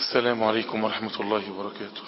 السلام عليكم ورحمة الله وبركاته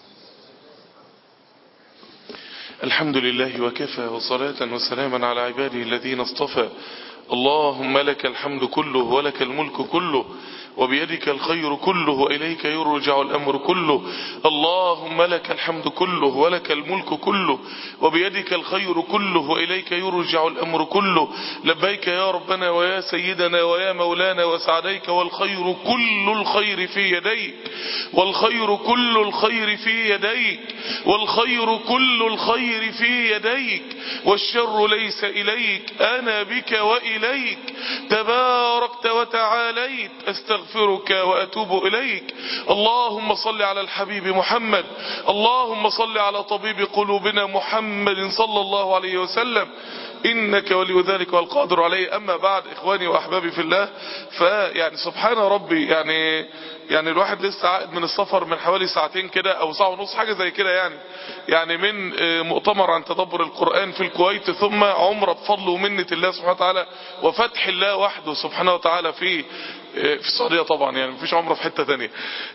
الحمد لله وكفى وصلاة وسلاما على عباده الذين اصطفى اللهم لك الحمد كله ولك الملك كله وبيدك الخير كله وإليك يرجع الأمر كله اللهم لك الحمد كله ولك الملك كله وبيدك الخير كله وإليك يرجع الأمر كله لبيك يا ربنا ويا سيدنا ويا مولانا وسعديك والخير كل الخير في يديك والخير كل الخير في يديك والخير كل الخير في يديك والشر ليس إليك أنا بك وإليك تباركت وتعاليت أستغفرك وأتوب إليك اللهم صل على الحبيب محمد اللهم صل على طبيب قلوبنا محمد صلى الله عليه وسلم إنك ولي ذلك والقادر عليه أما بعد إخواني وأحبابي في الله فيعني سبحان ربي يعني يعني الواحد لسه عائد من السفر من حوالي ساعتين كده او ساعة ونص حاجة زي كده يعني يعني من مؤتمر عن تدبر القرآن في الكويت ثم عمرة بفضل ومنة الله سبحانه وتعالى وفتح الله وحده سبحانه وتعالى في في السعودية طبعا يعني مفيش عمرة في حتة تانية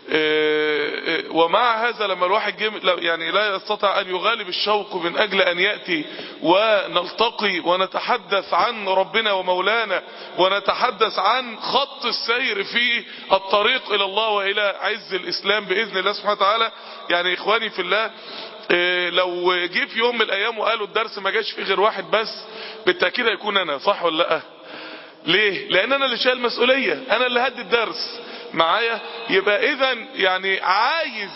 ومع هذا لما الواحد جم يعني لا يستطيع ان يغالب الشوق من اجل ان يأتي ونلتقي ونتحدث عن ربنا ومولانا ونتحدث عن خط السير في الطريق الى الله والى عز الاسلام باذن الله سبحانه وتعالى يعني اخواني في الله لو جه في يوم من الايام وقالوا الدرس ما جاش فيه غير واحد بس بالتاكيد هيكون انا صح ولا لا ليه لان انا اللي شايل مسؤوليه انا اللي هدي الدرس معايا يبقى اذا يعني عايز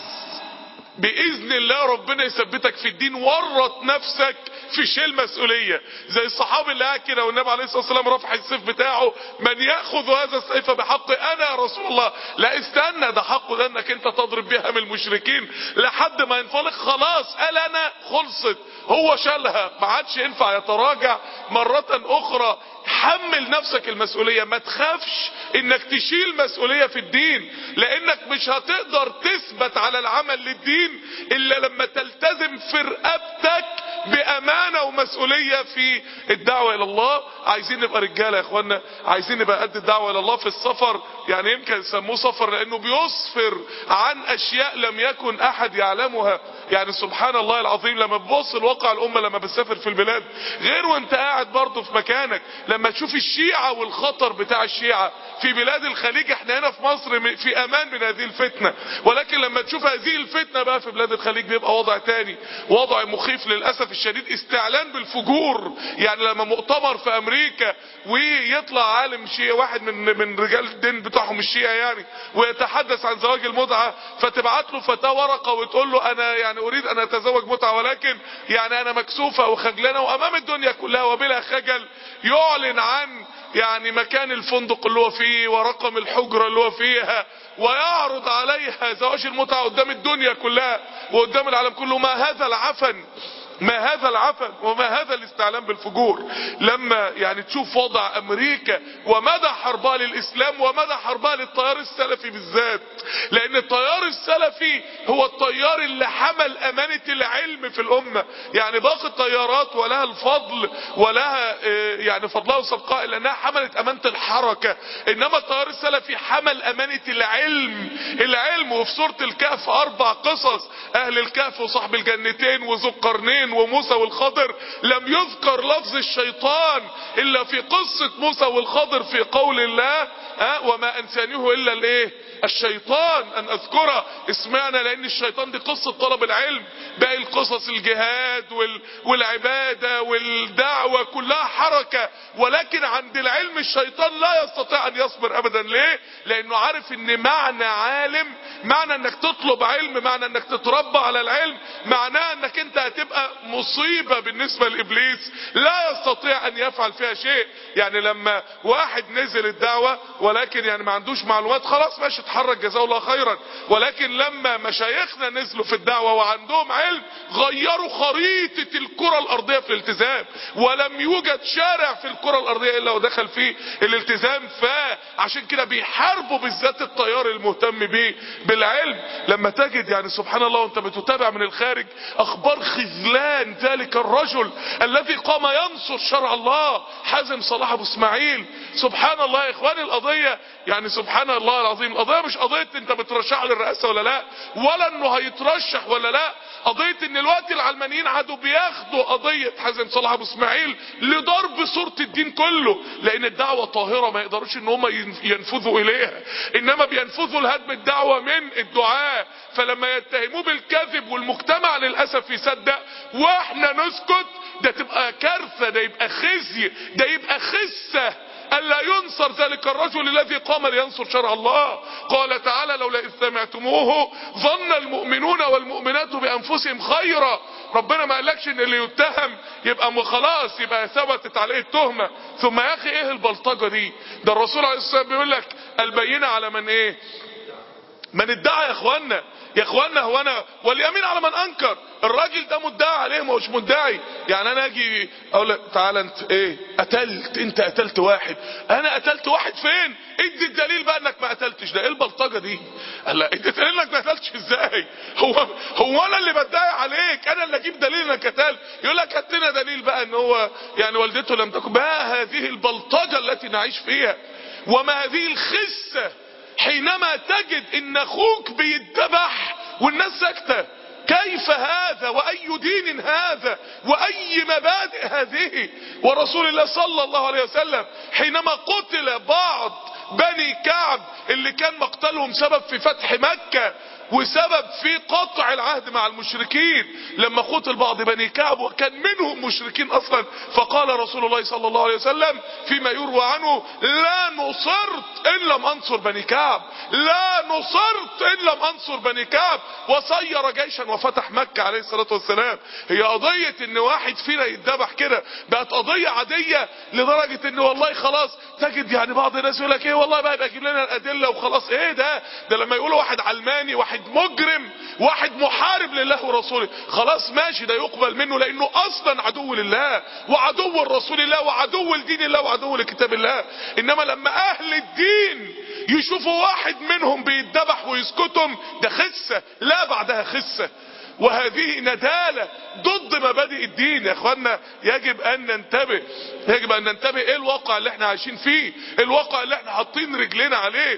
باذن الله ربنا يثبتك في الدين ورط نفسك في شيل مسؤولية زي الصحابي اللي قاعد كده والنبي عليه الصلاة والسلام رفع السيف بتاعه من يأخذ هذا السيف بحق انا يا رسول الله لا استنى ده حقه ده انك انت تضرب بها من المشركين لحد ما ينفلق خلاص قال انا خلصت هو شالها ما عادش ينفع يتراجع مرة اخرى حمل نفسك المسؤولية ما تخافش انك تشيل مسؤولية في الدين لانك مش هتقدر تثبت على العمل للدين الا لما تلتزم في رقبتك بامانة ومسؤولية في الدعوة الى الله عايزين نبقى رجالة يا اخوانا عايزين نبقى قد الدعوة الى الله في السفر يعني يمكن يسموه سفر لانه بيسفر عن اشياء لم يكن احد يعلمها يعني سبحان الله العظيم لما تبص الواقع الامة لما بتسافر في البلاد غير وانت قاعد برضه في مكانك لما تشوف الشيعة والخطر بتاع الشيعة في بلاد الخليج احنا هنا في مصر في امان من هذه الفتنة ولكن لما تشوف هذه الفتنة بقى في بلاد الخليج بيبقى وضع تاني وضع مخيف للأسف الشديد استعلان بالفجور يعني لما مؤتمر في امريكا ويطلع عالم شيعي واحد من من رجال الدين بتاعهم الشيعة يعني ويتحدث عن زواج المتعة فتبعت له فتاة ورقة وتقول له انا يعني اريد ان اتزوج متعة ولكن يعني انا مكسوفة وخجلانة وامام الدنيا كلها وبلا خجل يعلن عن يعني مكان الفندق اللي هو فيه ورقم الحجرة اللي هو فيها ويعرض عليها زواج المتعة قدام الدنيا كلها وقدام العالم كله ما هذا العفن ما هذا العفن وما هذا الاستعلام بالفجور لما يعني تشوف وضع امريكا ومدى حربها للاسلام ومدى حربها للتيار السلفي بالذات لان التيار السلفي هو التيار اللي حمل امانة العلم في الامة يعني باقي التيارات ولها الفضل ولها يعني فضلها وسبقها لانها حملت امانة الحركة انما التيار السلفي حمل امانة العلم العلم وفي سورة الكهف اربع قصص اهل الكهف وصاحب الجنتين وذو القرنين وموسى والخضر لم يذكر لفظ الشيطان الا في قصة موسى والخضر في قول الله ها وما انسانيه الا الايه الشيطان ان اذكره اسمعنا لان الشيطان دي قصة طلب العلم باقي القصص الجهاد وال... والعبادة والدعوة كلها حركة ولكن عند العلم الشيطان لا يستطيع ان يصبر ابدا ليه لانه عارف ان معنى عالم معنى انك تطلب علم معنى انك تتربى على العلم معناه انك انت هتبقى مصيبة بالنسبة لابليس لا يستطيع ان يفعل فيها شيء يعني لما واحد نزل الدعوة ولكن يعني ما عندوش معلومات خلاص ماشي اتحرك جزاه الله خيرا ولكن لما مشايخنا نزلوا في الدعوة وعندهم علم غيروا خريطة الكرة الارضية في الالتزام ولم يوجد شارع في الكرة الارضية الا ودخل فيه الالتزام فعشان كده بيحاربوا بالذات التيار المهتم بيه بالعلم لما تجد يعني سبحان الله وانت بتتابع من الخارج اخبار خذلان فلان ذلك الرجل الذي قام ينصر شرع الله حازم صلاح ابو اسماعيل سبحان الله يا اخواني القضية يعني سبحان الله العظيم القضية مش قضية انت بترشح للرئاسة ولا لا ولا انه هيترشح ولا لا قضية ان الوقت العلمانيين عادوا بياخدوا قضية حازم صلاح ابو اسماعيل لضرب صورة الدين كله لان الدعوة طاهرة ما يقدروش ان هم ينفذوا اليها انما بينفذوا لهدم الدعوة من الدعاء فلما يتهموه بالكذب والمجتمع للأسف يصدق واحنا نسكت ده تبقى كارثة ده يبقى خزي ده يبقى خسة ألا ينصر ذلك الرجل الذي قام لينصر شرع الله قال تعالى لولا إذ سمعتموه ظن المؤمنون والمؤمنات بأنفسهم خيرا ربنا ما قالكش ان اللي يتهم يبقى خلاص يبقى ثبتت عليه التهمة ثم يا اخي ايه البلطجة دي ده الرسول عليه الصلاة والسلام بيقول لك البينة على من ايه من ادعى يا اخوانا يا اخوانا هو انا واليمين على من انكر الراجل ده مدعي عليه ما هوش مدعي يعني انا اجي اقول لك تعالى انت ايه قتلت انت قتلت واحد انا قتلت واحد فين ادي الدليل بقى انك ما قتلتش ده ايه البلطجه دي قال لا انت دليل انك ما قتلتش ازاي هو هو انا اللي بدعي عليك انا اللي اجيب دليل انك قتلت يقول لك هات لنا دليل بقى ان هو يعني والدته لم تكن ما هذه البلطجه التي نعيش فيها وما هذه الخسه حينما تجد ان اخوك بيتذبح والناس ساكته كيف هذا واي دين هذا واي مبادئ هذه ورسول الله صلى الله عليه وسلم حينما قتل بعض بني كعب اللي كان مقتلهم سبب في فتح مكة وسبب في قطع العهد مع المشركين لما قتل بعض بني كعب وكان منهم مشركين اصلا فقال رسول الله صلى الله عليه وسلم فيما يروى عنه لا نصرت ان لم انصر بني كعب لا نصرت ان لم انصر بني كعب وصير جيشا وفتح مكة عليه الصلاة والسلام هي قضية ان واحد فينا يتذبح كده بقت قضية عادية لدرجة ان والله خلاص تجد يعني بعض الناس يقول لك ايه والله بقى يبقى يجيب لنا الادلة وخلاص ايه ده ده لما يقولوا واحد علماني واحد مجرم واحد محارب لله ورسوله خلاص ماشي ده يقبل منه لانه اصلا عدو لله وعدو لرسول الله وعدو لدين الله وعدو لكتاب الله انما لما اهل الدين يشوفوا واحد منهم بيتذبح ويسكتهم ده خسة لا بعدها خسة وهذه ندالة ضد مبادئ الدين يا اخوانا يجب ان ننتبه يجب ان ننتبه ايه الواقع اللي احنا عايشين فيه الواقع اللي احنا حاطين رجلنا عليه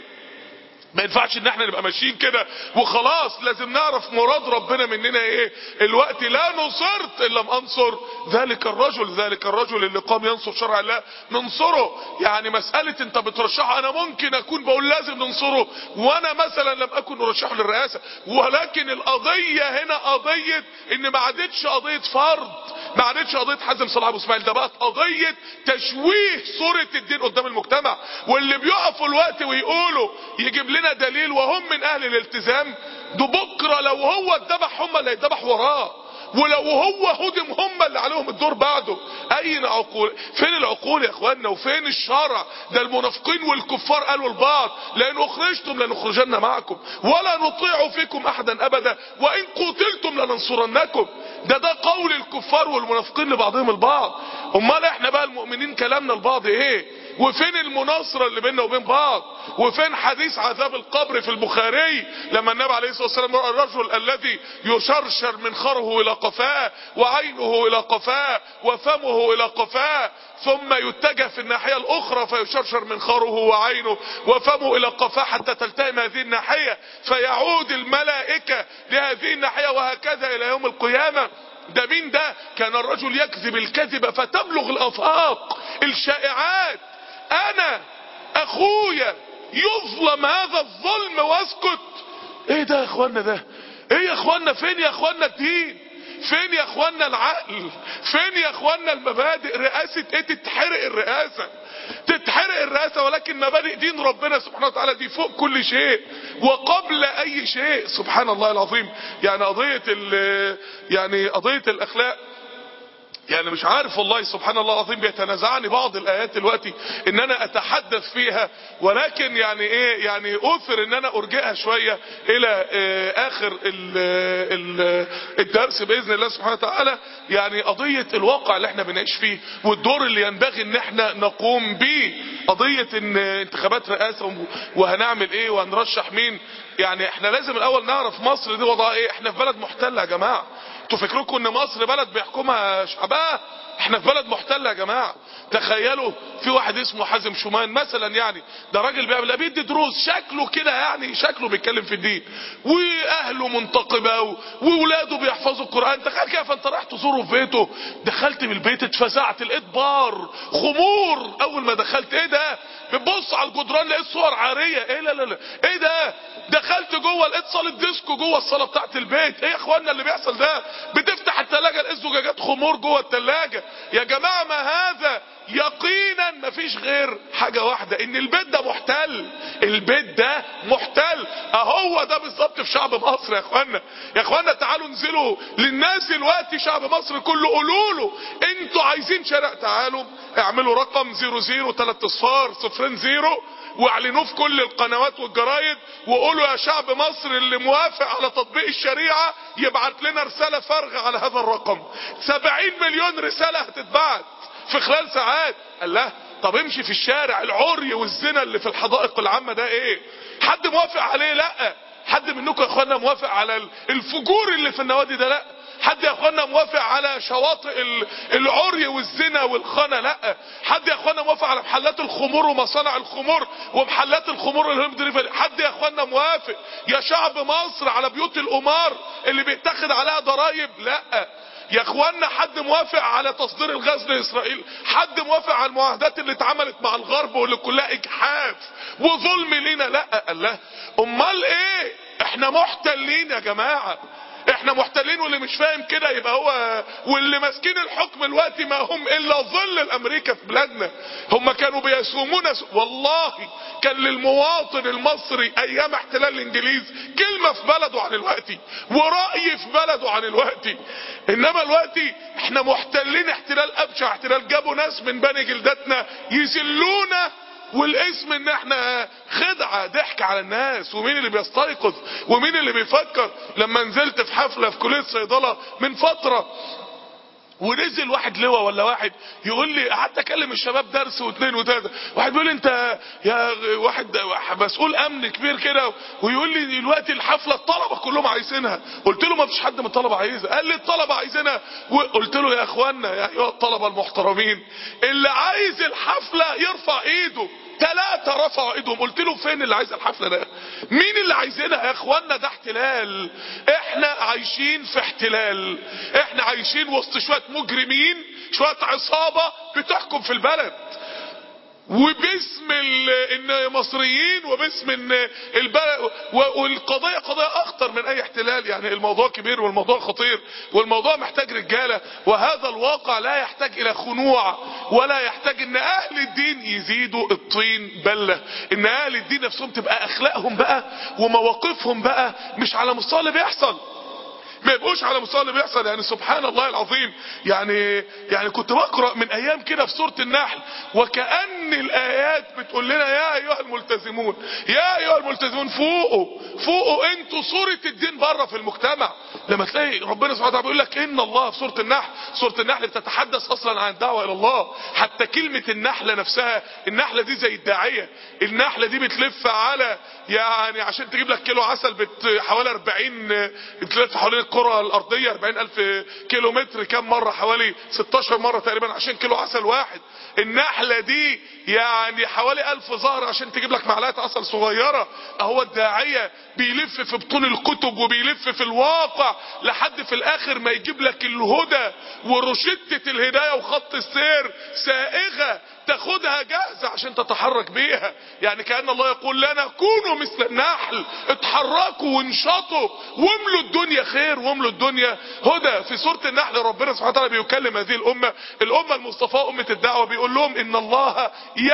ما ينفعش ان احنا نبقى ماشيين كده وخلاص لازم نعرف مراد ربنا مننا ايه الوقت لا نصرت ان لم انصر ذلك الرجل ذلك الرجل اللي قام ينصر شرع الله ننصره يعني مسألة انت بترشحه انا ممكن اكون بقول لازم ننصره وانا مثلا لم اكن ارشحه للرئاسة ولكن القضية هنا قضية ان ما عادتش قضية فرض ما عادتش قضية حازم صلاح ابو اسماعيل ده بقت قضية تشويه صورة الدين قدام المجتمع واللي بيقفوا الوقت ويقولوا يجيب لنا دليل وهم من اهل الالتزام ده بكرة لو هو اتذبح هم اللي هيتذبح وراه ولو هو هدم هم اللي عليهم الدور بعده اين عقول فين العقول يا اخواننا وفين الشرع ده المنافقين والكفار قالوا لبعض لان اخرجتم لنخرجن معكم ولا نطيع فيكم احدا ابدا وان قتلتم لننصرنكم ده ده قول الكفار والمنافقين لبعضهم البعض امال احنا بقى المؤمنين كلامنا لبعض ايه وفين المناصرة اللي بيننا وبين بعض وفين حديث عذاب القبر في البخاري لما النبي عليه الصلاة والسلام رأى الرجل الذي يشرشر منخره الى قفاه وعينه الى قفاه وفمه الى قفاه ثم يتجه في الناحية الاخرى فيشرشر منخره وعينه وفمه الى قفاه حتى تلتئم هذه الناحية فيعود الملائكة لهذه الناحية وهكذا الى يوم القيامة ده مين ده كان الرجل يكذب الكذب فتبلغ الافاق الشائعات انا اخويا يظلم هذا الظلم واسكت ايه ده يا اخوانا ده ايه يا اخوانا فين يا اخوانا الدين فين يا اخوانا العقل فين يا اخوانا المبادئ رئاسة ايه تتحرق الرئاسة تتحرق الرئاسة ولكن مبادئ دين ربنا سبحانه وتعالى دي فوق كل شيء وقبل اي شيء سبحان الله العظيم يعني قضية يعني قضية الاخلاق يعني مش عارف والله سبحان الله العظيم بيتنازعني بعض الايات دلوقتي ان انا اتحدث فيها ولكن يعني ايه يعني اوثر ان انا ارجئها شوية الى إيه اخر ال ال الدرس باذن الله سبحانه وتعالى يعني قضية الواقع اللي احنا بنعيش فيه والدور اللي ينبغي ان احنا نقوم بيه قضية ان انتخابات رئاسة وهنعمل ايه وهنرشح مين يعني احنا لازم الاول نعرف مصر دي وضعها ايه احنا في بلد محتلة يا جماعة انتوا فكركم ان مصر بلد بيحكمها شعبها احنا في بلد محتله يا جماعه تخيلوا في واحد اسمه حازم شومان مثلا يعني ده راجل بيعمل بيدي دروس شكله كده يعني شكله بيتكلم في الدين واهله منتقبه و- واولاده بيحفظوا القران تخيل كده فانت رايح تزوره في بيته دخلت من البيت اتفزعت لقيت بار خمور اول ما دخلت ايه ده بتبص على الجدران لقيت صور عاريه ايه لا لا لا ايه ده دخلت جوه لقيت صاله ديسكو جوه الصاله بتاعت البيت ايه يا اخوانا اللي بيحصل ده بتفتح الثلاجه لقيت زجاجات خمور جوه الثلاجه يا جماعه ما هذا يقينا مفيش غير حاجه واحده ان البيت ده محتل البيت ده محتل اهو ده بالظبط في شعب مصر يا اخوانا يا اخوانا تعالوا انزلوا للناس دلوقتي شعب مصر كله قولوا له انتوا عايزين شارع تعالوا اعملوا رقم 00 3 اصفار صفرين زيرو واعلنوه في كل القنوات والجرايد وقولوا يا شعب مصر اللي موافق على تطبيق الشريعة يبعت لنا رسالة فارغة على هذا الرقم 70 مليون رسالة هتتبعت في خلال ساعات قال له طب امشي في الشارع العري والزنا اللي في الحدائق العامة ده ايه حد موافق عليه لا حد منكم يا اخوانا موافق على الفجور اللي في النوادي ده لا حد يا اخوانا موافق على شواطئ ال- العري والزنا والخنا لا حد يا اخوانا موافق على محلات الخمور ومصانع الخمور ومحلات الخمور الهوم دليفري حد يا اخوانا موافق يا شعب مصر على بيوت القمار اللي بيتاخد عليها ضرايب لا يا اخوانا حد موافق على تصدير الغاز لاسرائيل حد موافق على المعاهدات اللي اتعملت مع الغرب واللي كلها اجحاف وظلم لينا لا الله امال ايه احنا محتلين يا جماعه احنا محتلين واللي مش فاهم كده يبقى هو واللي ماسكين الحكم الوقت ما هم الا ظل الامريكا في بلادنا هم كانوا بيسومونا س... والله كان للمواطن المصري ايام احتلال الانجليز كلمة في بلده عن الوقت ورأي في بلده عن الوقت انما الوقت احنا محتلين احتلال ابشع احتلال جابوا ناس من بني جلدتنا يذلونا والاسم ان احنا خدعة ضحك على الناس ومين اللي بيستيقظ ومين اللي بيفكر لما نزلت في حفلة في كلية صيدلة من فترة ونزل واحد لواء ولا واحد يقول لي قعدت اكلم الشباب درس واثنين وثلاثه واحد بيقول لي انت يا واحد مسؤول امن كبير كده ويقول لي دلوقتي الحفله الطلبه كلهم عايزينها قلت له ما فيش حد من الطلبه عايزها قال لي الطلبه عايزينها وقلت له يا اخوانا يا ايها الطلبه المحترمين اللي عايز الحفله يرفع ايده ثلاثة رفعوا ايدهم قلت له فين اللي عايز الحفلة ده مين اللي عايزينها يا اخوانا ده احتلال احنا عايشين في احتلال احنا عايشين وسط شوية مجرمين شوية عصابة بتحكم في البلد وباسم ال- المصريين وباسم ان البلد و- والقضيه قضيه اخطر من اي احتلال يعني الموضوع كبير والموضوع خطير والموضوع محتاج رجاله وهذا الواقع لا يحتاج الى خنوع ولا يحتاج ان اهل الدين يزيدوا الطين بله ان اهل الدين نفسهم تبقى اخلاقهم بقى ومواقفهم بقى مش على مستوى اللي بيحصل ما يبقوش على مستوى اللي بيحصل يعني سبحان الله العظيم يعني يعني كنت بقرا من ايام كده في سوره النحل وكأن الايات بتقول لنا يا ايها الملتزمون يا ايها الملتزمون فوقوا فوقوا انتوا صوره الدين بره في المجتمع لما تلاقي ربنا سبحانه وتعالى بيقول لك ان الله في سوره النحل سوره النحل بتتحدث اصلا عن الدعوه الى الله حتى كلمه النحله نفسها النحله دي زي الداعيه النحله دي بتلف على يعني عشان تجيب لك كيلو عسل بت حوالي 40 بتلف حوالين الكره الارضيه 40 الف كيلو متر كام مره حوالي 16 مره تقريبا عشان كيلو عسل واحد النحله دي يعني حوالي ألف زهر عشان تجيب لك معلقه عسل صغيره اهو الداعيه بيلف في بطون الكتب وبيلف في الواقع لحد في الاخر ما يجيب لك الهدى ورشدة الهداية وخط السير سائغة تاخدها جاهزة عشان تتحرك بيها يعني كأن الله يقول لنا كونوا مثل النحل اتحركوا وانشطوا واملوا الدنيا خير واملوا الدنيا هدى في سورة النحل ربنا سبحانه وتعالى بيكلم هذه الأمة الأمة المصطفى أمة الدعوة بيقول لهم إن الله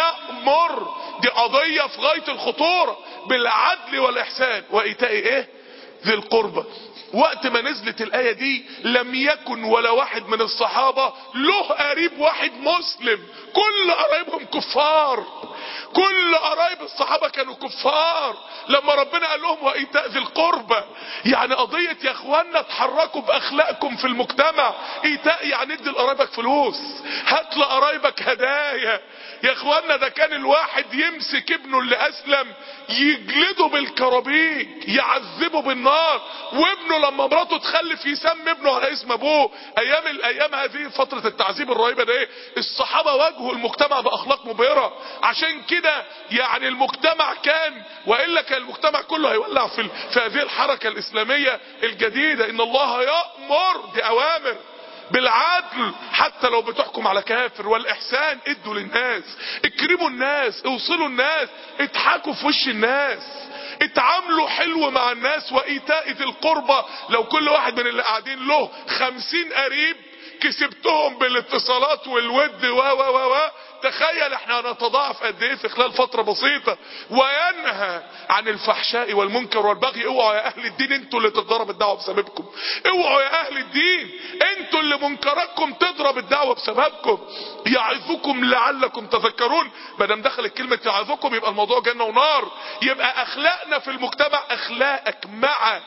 يأمر دي قضية في غاية الخطورة بالعدل والإحسان وإيتاء إيه ذي القربى وقت ما نزلت الآية دي لم يكن ولا واحد من الصحابة له قريب واحد مسلم كل قرايبهم كفار كل قرايب الصحابة كانوا كفار لما ربنا قال لهم وإيتاء ذي القربى يعني قضية يا اخوانا اتحركوا بأخلاقكم في المجتمع إيتاء يعني ادي لقرايبك فلوس هات لقرايبك هدايا يا اخوانا ده كان الواحد يمسك ابنه اللي اسلم يجلده بالكرابيج يعذبه بالنار النار وابنه لما مراته تخلف يسمي ابنه على اسم ابوه ايام الايام هذه فتره التعذيب الرهيبه ده ايه الصحابه واجهوا المجتمع باخلاق مبهره عشان كده يعني المجتمع كان والا كان المجتمع كله هيولع في ال- في هذه الحركه الاسلاميه الجديده ان الله يامر دي اوامر بالعدل حتى لو بتحكم على كافر والاحسان ادوا للناس اكرموا الناس اوصلوا الناس اضحكوا في وش الناس اتعاملوا حلو مع الناس وايتاء ذي القربى لو كل واحد من اللي قاعدين له خمسين قريب كسبتهم بالاتصالات والود و و و و تخيل احنا هنتضاعف قد ايه في خلال فتره بسيطه وينهى عن الفحشاء والمنكر والبغي اوعوا يا اهل الدين انتوا اللي تضرب الدعوه بسببكم اوعوا يا اهل الدين انتوا اللي منكراتكم تضرب الدعوه بسببكم يعظكم لعلكم تذكرون ما دام دخلت كلمه يعظكم يبقى الموضوع جنه ونار يبقى اخلاقنا في المجتمع اخلاقك مع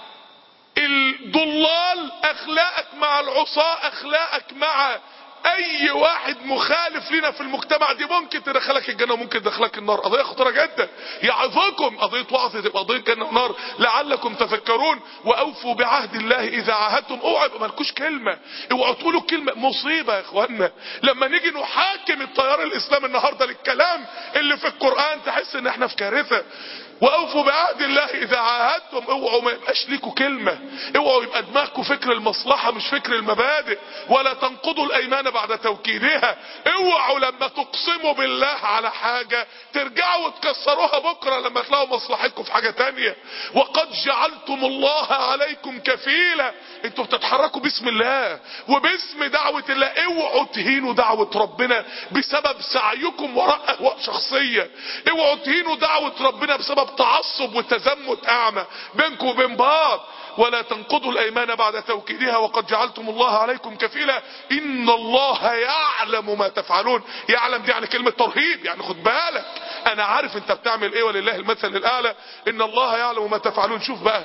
الضلال اخلاقك مع العصاة اخلاقك مع اي واحد مخالف لنا في المجتمع دي ممكن تدخلك الجنة وممكن تدخلك النار قضية خطيرة جدا يعظكم قضية وعظ تبقى قضية جنة ونار لعلكم تفكرون واوفوا بعهد الله اذا عاهدتم اوعوا يبقى مالكوش كلمة اوعوا تقولوا كلمة مصيبة يا اخوانا لما نيجي نحاكم التيار الاسلامي النهاردة للكلام اللي في القرآن تحس ان احنا في كارثة واوفوا بعهد الله اذا عاهدتم اوعوا ما يبقاش ليكوا كلمة اوعوا يبقى دماغكم فكر المصلحة مش فكر المبادئ ولا تنقضوا الايمان بعد توكيدها اوعوا لما تقسموا بالله على حاجة ترجعوا وتكسروها بكرة لما تلاقوا مصلحتكم في حاجة تانية وقد جعلتم الله عليكم كفيلا انتوا بتتحركوا باسم الله وباسم دعوة الله اوعوا تهينوا دعوة ربنا بسبب سعيكم وراء اهواء شخصية اوعوا تهينوا دعوة ربنا بسبب تعصب وتزمت اعمى بينكم وبين بعض ولا تنقضوا الايمان بعد توكيدها وقد جعلتم الله عليكم كفيلا ان الله يعلم ما تفعلون يعلم دي يعني كلمة ترهيب يعني خد بالك انا عارف انت بتعمل ايه ولله المثل الاعلى ان الله يعلم ما تفعلون شوف بقى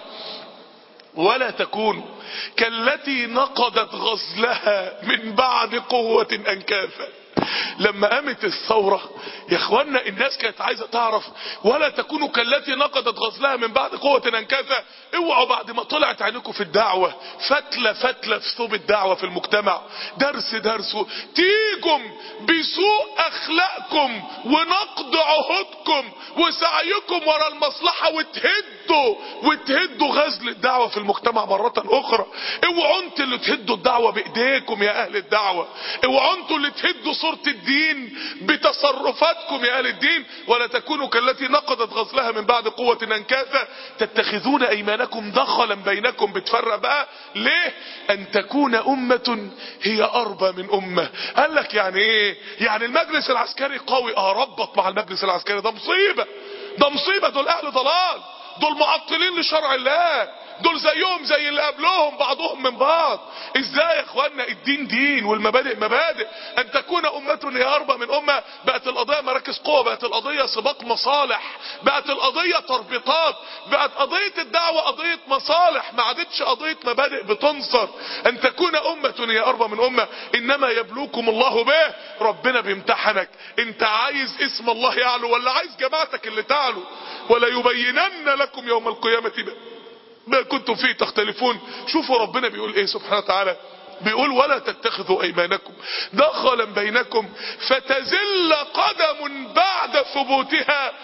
ولا تكونوا كالتي نقضت غزلها من بعد قوة انكاثا لما قامت الثورة يا اخوانا الناس كانت عايزة تعرف ولا تكونوا كالتي نقضت غزلها من بعد قوة انكاثا اوعوا بعد ما طلعت عينكم في الدعوة فتلة فتلة في ثوب الدعوة في المجتمع درس درس تيجم بسوء اخلاقكم ونقض عهودكم وسعيكم ورا المصلحة وتهدوا وتهدوا غزل الدعوة في المجتمع مرة اخرى اوعوا انتوا اللي تهدوا الدعوة بايديكم يا اهل الدعوة اوعوا انتوا اللي تهدوا صورة الدين بتصرفاتكم يا اهل الدين ولا تكونوا كالتي نقضت غزلها من بعد قوة انكاثا تتخذون ايمانكم دخلا بينكم بتفرق بقى ليه ان تكون امة هي اربى من امة قال لك يعني ايه يعني المجلس العسكري قوي اه ربط مع المجلس العسكري ده مصيبة ده مصيبة دول اهل ضلال دول معطلين لشرع الله دول زيهم زي اللي قبلهم بعضهم من بعض ازاي يا اخوانا الدين دين والمبادئ مبادئ ان تكون امة هي اربى من امة بقت القضية مراكز قوة بقت القضية سباق مصالح بقت القضية تربيطات بقت قضية الدعوة قضية مصالح ما عادتش قضية مبادئ بتنصر ان تكون امة هي اربى من امة انما يبلوكم الله به ربنا بيمتحنك انت عايز اسم الله يعلو ولا عايز جماعتك اللي تعلو ولا يبينن لكم يوم القيامة بقى ما كنتم فيه تختلفون شوفوا ربنا بيقول ايه سبحانه وتعالى بيقول ولا تتخذوا ايمانكم دخلا بينكم فتزل قدم بعد ثبوتها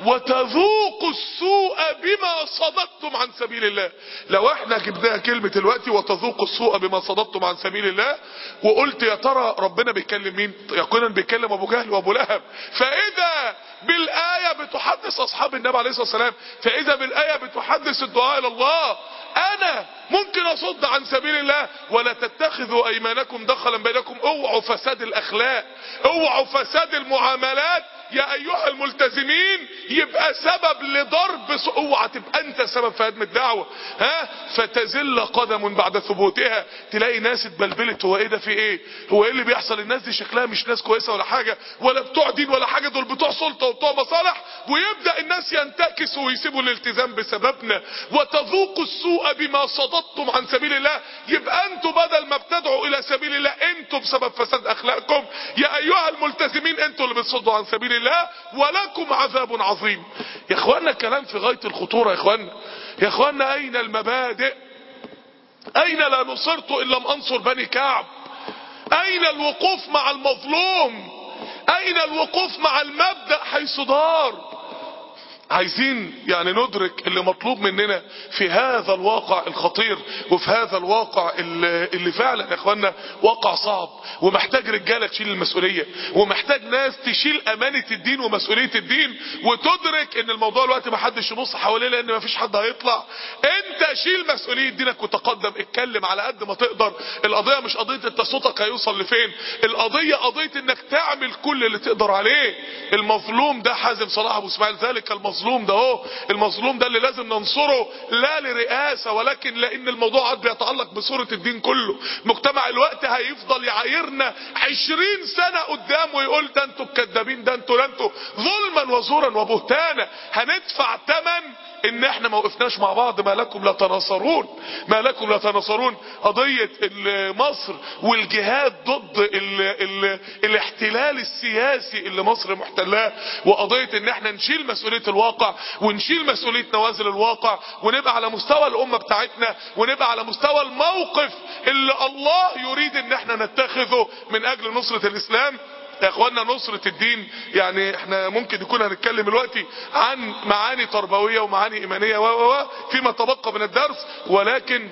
وتذوقوا السوء بما صددتم عن سبيل الله لو احنا جبناها كلمة دلوقتي وتذوقوا السوء بما صددتم عن سبيل الله وقلت يا ترى ربنا بيكلم مين يقينا بيكلم ابو جهل وابو لهب فاذا بالايه بتحدث اصحاب النبي عليه الصلاه والسلام فاذا بالايه بتحدث الدعاء الى الله انا ممكن اصد عن سبيل الله ولا تتخذوا ايمانكم دخلا بينكم اوعوا فساد الاخلاق اوعوا فساد المعاملات يا ايها الملتزمين يبقى سبب لضرب س- اوعى تبقى انت سبب في هدم الدعوه ها فتزل قدم بعد ثبوتها تلاقي ناس اتبلبلت هو ايه ده في ايه هو ايه اللي بيحصل الناس دي شكلها مش ناس كويسه ولا حاجه ولا بتوع دين ولا حاجه دول بتوع سلطه وبتوع مصالح ويبدا الناس ينتكسوا ويسيبوا الالتزام بسببنا وتذوقوا السوء بما صددتم عن سبيل الله يبقى انتوا بدل ما بتدعوا الى سبيل الله انتوا بسبب فساد اخلاقكم يا ايها الملتزمين انتوا اللي بتصدوا عن سبيل الله ولكم عذاب عظيم يا اخوانا الكلام في غايه الخطوره يا اخوانا يا اخوانا اين المبادئ اين لا نصرت ان لم انصر بني كعب اين الوقوف مع المظلوم اين الوقوف مع المبدأ حيث دار عايزين يعني ندرك اللي مطلوب مننا في هذا الواقع الخطير وفي هذا الواقع اللي, اللي فعلا يا اخوانا واقع صعب ومحتاج رجاله تشيل المسؤوليه ومحتاج ناس تشيل امانه الدين ومسؤوليه الدين وتدرك ان الموضوع دلوقتي ما حدش يبص حواليه لان ما فيش حد هيطلع انت شيل مسؤوليه دينك وتقدم اتكلم على قد ما تقدر القضيه مش قضيه انت صوتك هيوصل لفين القضيه قضيه انك تعمل كل اللي تقدر عليه المظلوم ده حازم صلاح ابو اسماعيل ذلك المظلوم المظلوم ده هو المظلوم ده اللي لازم ننصره لا لرئاسة ولكن لان الموضوع قد بيتعلق بصورة الدين كله مجتمع الوقت هيفضل يعايرنا عشرين سنة قدام ويقول ده انتوا الكذابين ده انتوا ده انتوا ظلما وزورا وبهتانا هندفع ثمن ان احنا ما وقفناش مع بعض ما لكم لا تناصرون ما لكم لا تناصرون قضية مصر والجهاد ضد ال ال الاحتلال السياسي اللي مصر محتلاه وقضية ان احنا نشيل مسؤولية الواقع ونشيل مسؤولية نوازل الواقع ونبقى على مستوى الامة بتاعتنا ونبقى على مستوى الموقف اللي الله يريد ان احنا نتخذه من اجل نصرة الاسلام يا اخوانا نصرة الدين يعني احنا ممكن يكون هنتكلم دلوقتي عن معاني تربوية ومعاني ايمانية و و فيما تبقى من الدرس ولكن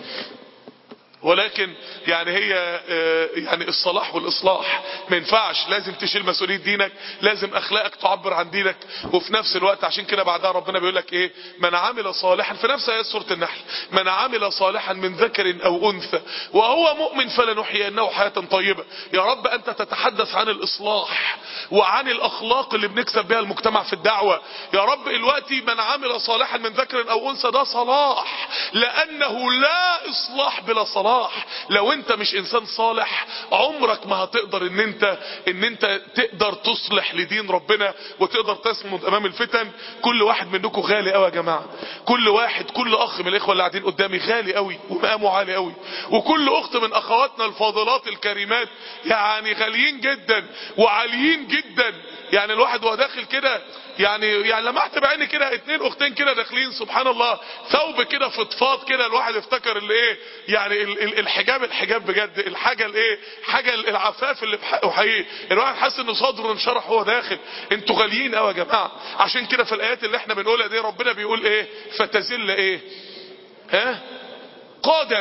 ولكن يعني هي يعني الصلاح والاصلاح ما ينفعش لازم تشيل مسؤوليه دينك لازم اخلاقك تعبر عن دينك وفي نفس الوقت عشان كده بعدها ربنا بيقول لك ايه من عمل صالحا في نفس ايه سوره النحل من عمل صالحا من ذكر او انثى وهو مؤمن فلنحيينه حياه طيبه يا رب انت تتحدث عن الاصلاح وعن الاخلاق اللي بنكسب بها المجتمع في الدعوه يا رب دلوقتي من عمل صالحا من ذكر او انثى ده صلاح لانه لا اصلاح بلا صلاح صلاح لو انت مش انسان صالح عمرك ما هتقدر ان انت ان انت تقدر تصلح لدين ربنا وتقدر تصمد امام الفتن كل واحد منكم غالي قوي يا جماعه كل واحد كل اخ من الاخوه اللي قاعدين قدامي غالي قوي ومقامه عالي قوي وكل اخت من اخواتنا الفاضلات الكريمات يعني غاليين جدا وعاليين جدا يعني الواحد وهو داخل كده يعني يعني لمحت بعيني كده اتنين اختين كده داخلين سبحان الله ثوب كده فضفاض كده الواحد افتكر اللي ايه يعني ال ال الحجاب الحجاب بجد الحاجه الايه حاجه العفاف اللي بحقه حقيقي الواحد حاسس ان صدره انشرح وهو داخل انتوا غاليين قوي يا جماعه عشان كده في الايات اللي احنا بنقولها دي ربنا بيقول ايه فتزل ايه ها قدم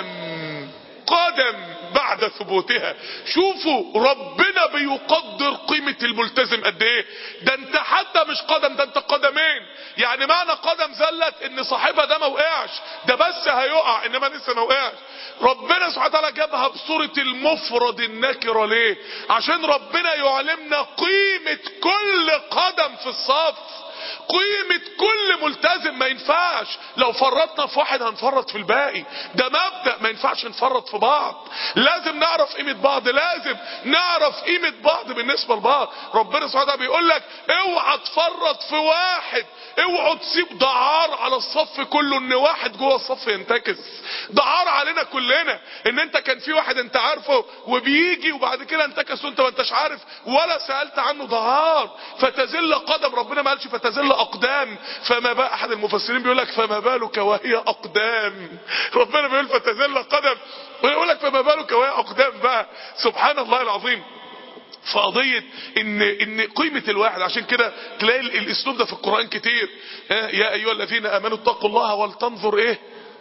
قدم بعد ثبوتها شوفوا ربنا بيقدر قيمة الملتزم قد ايه ده انت حتى مش قدم ده انت قدمين يعني معنى قدم زلت ان صاحبها ده ما وقعش ده بس هيقع انما لسه ما وقعش ربنا سبحانه وتعالى جابها بصورة المفرد النكرة ليه عشان ربنا يعلمنا قيمة كل قدم في الصف قيمة كل ملتزم ما ينفعش لو فرطنا في واحد هنفرط في الباقي ده مبدأ ما ينفعش نفرط في بعض لازم نعرف قيمة بعض لازم نعرف قيمة بعض بالنسبة لبعض ربنا سبحانه وتعالى بيقول لك اوعى تفرط في واحد اوعوا تسيب دعار على الصف كله ان واحد جوه الصف ينتكس دعار علينا كلنا ان انت كان في واحد انت عارفه وبيجي وبعد كده انتكس وانت ما انتش عارف ولا سألت عنه دعار فتزل قدم ربنا ما قالش فتزل اقدام فما بقى احد المفسرين بيقول لك فما بالك وهي اقدام ربنا بيقول فتزل قدم ويقول لك فما بالك وهي اقدام بقى سبحان الله العظيم في قضية ان ان قيمة الواحد عشان كده تلاقي الاسلوب ده في القرآن كتير يا ايها الذين امنوا اتقوا الله ولتنظر ايه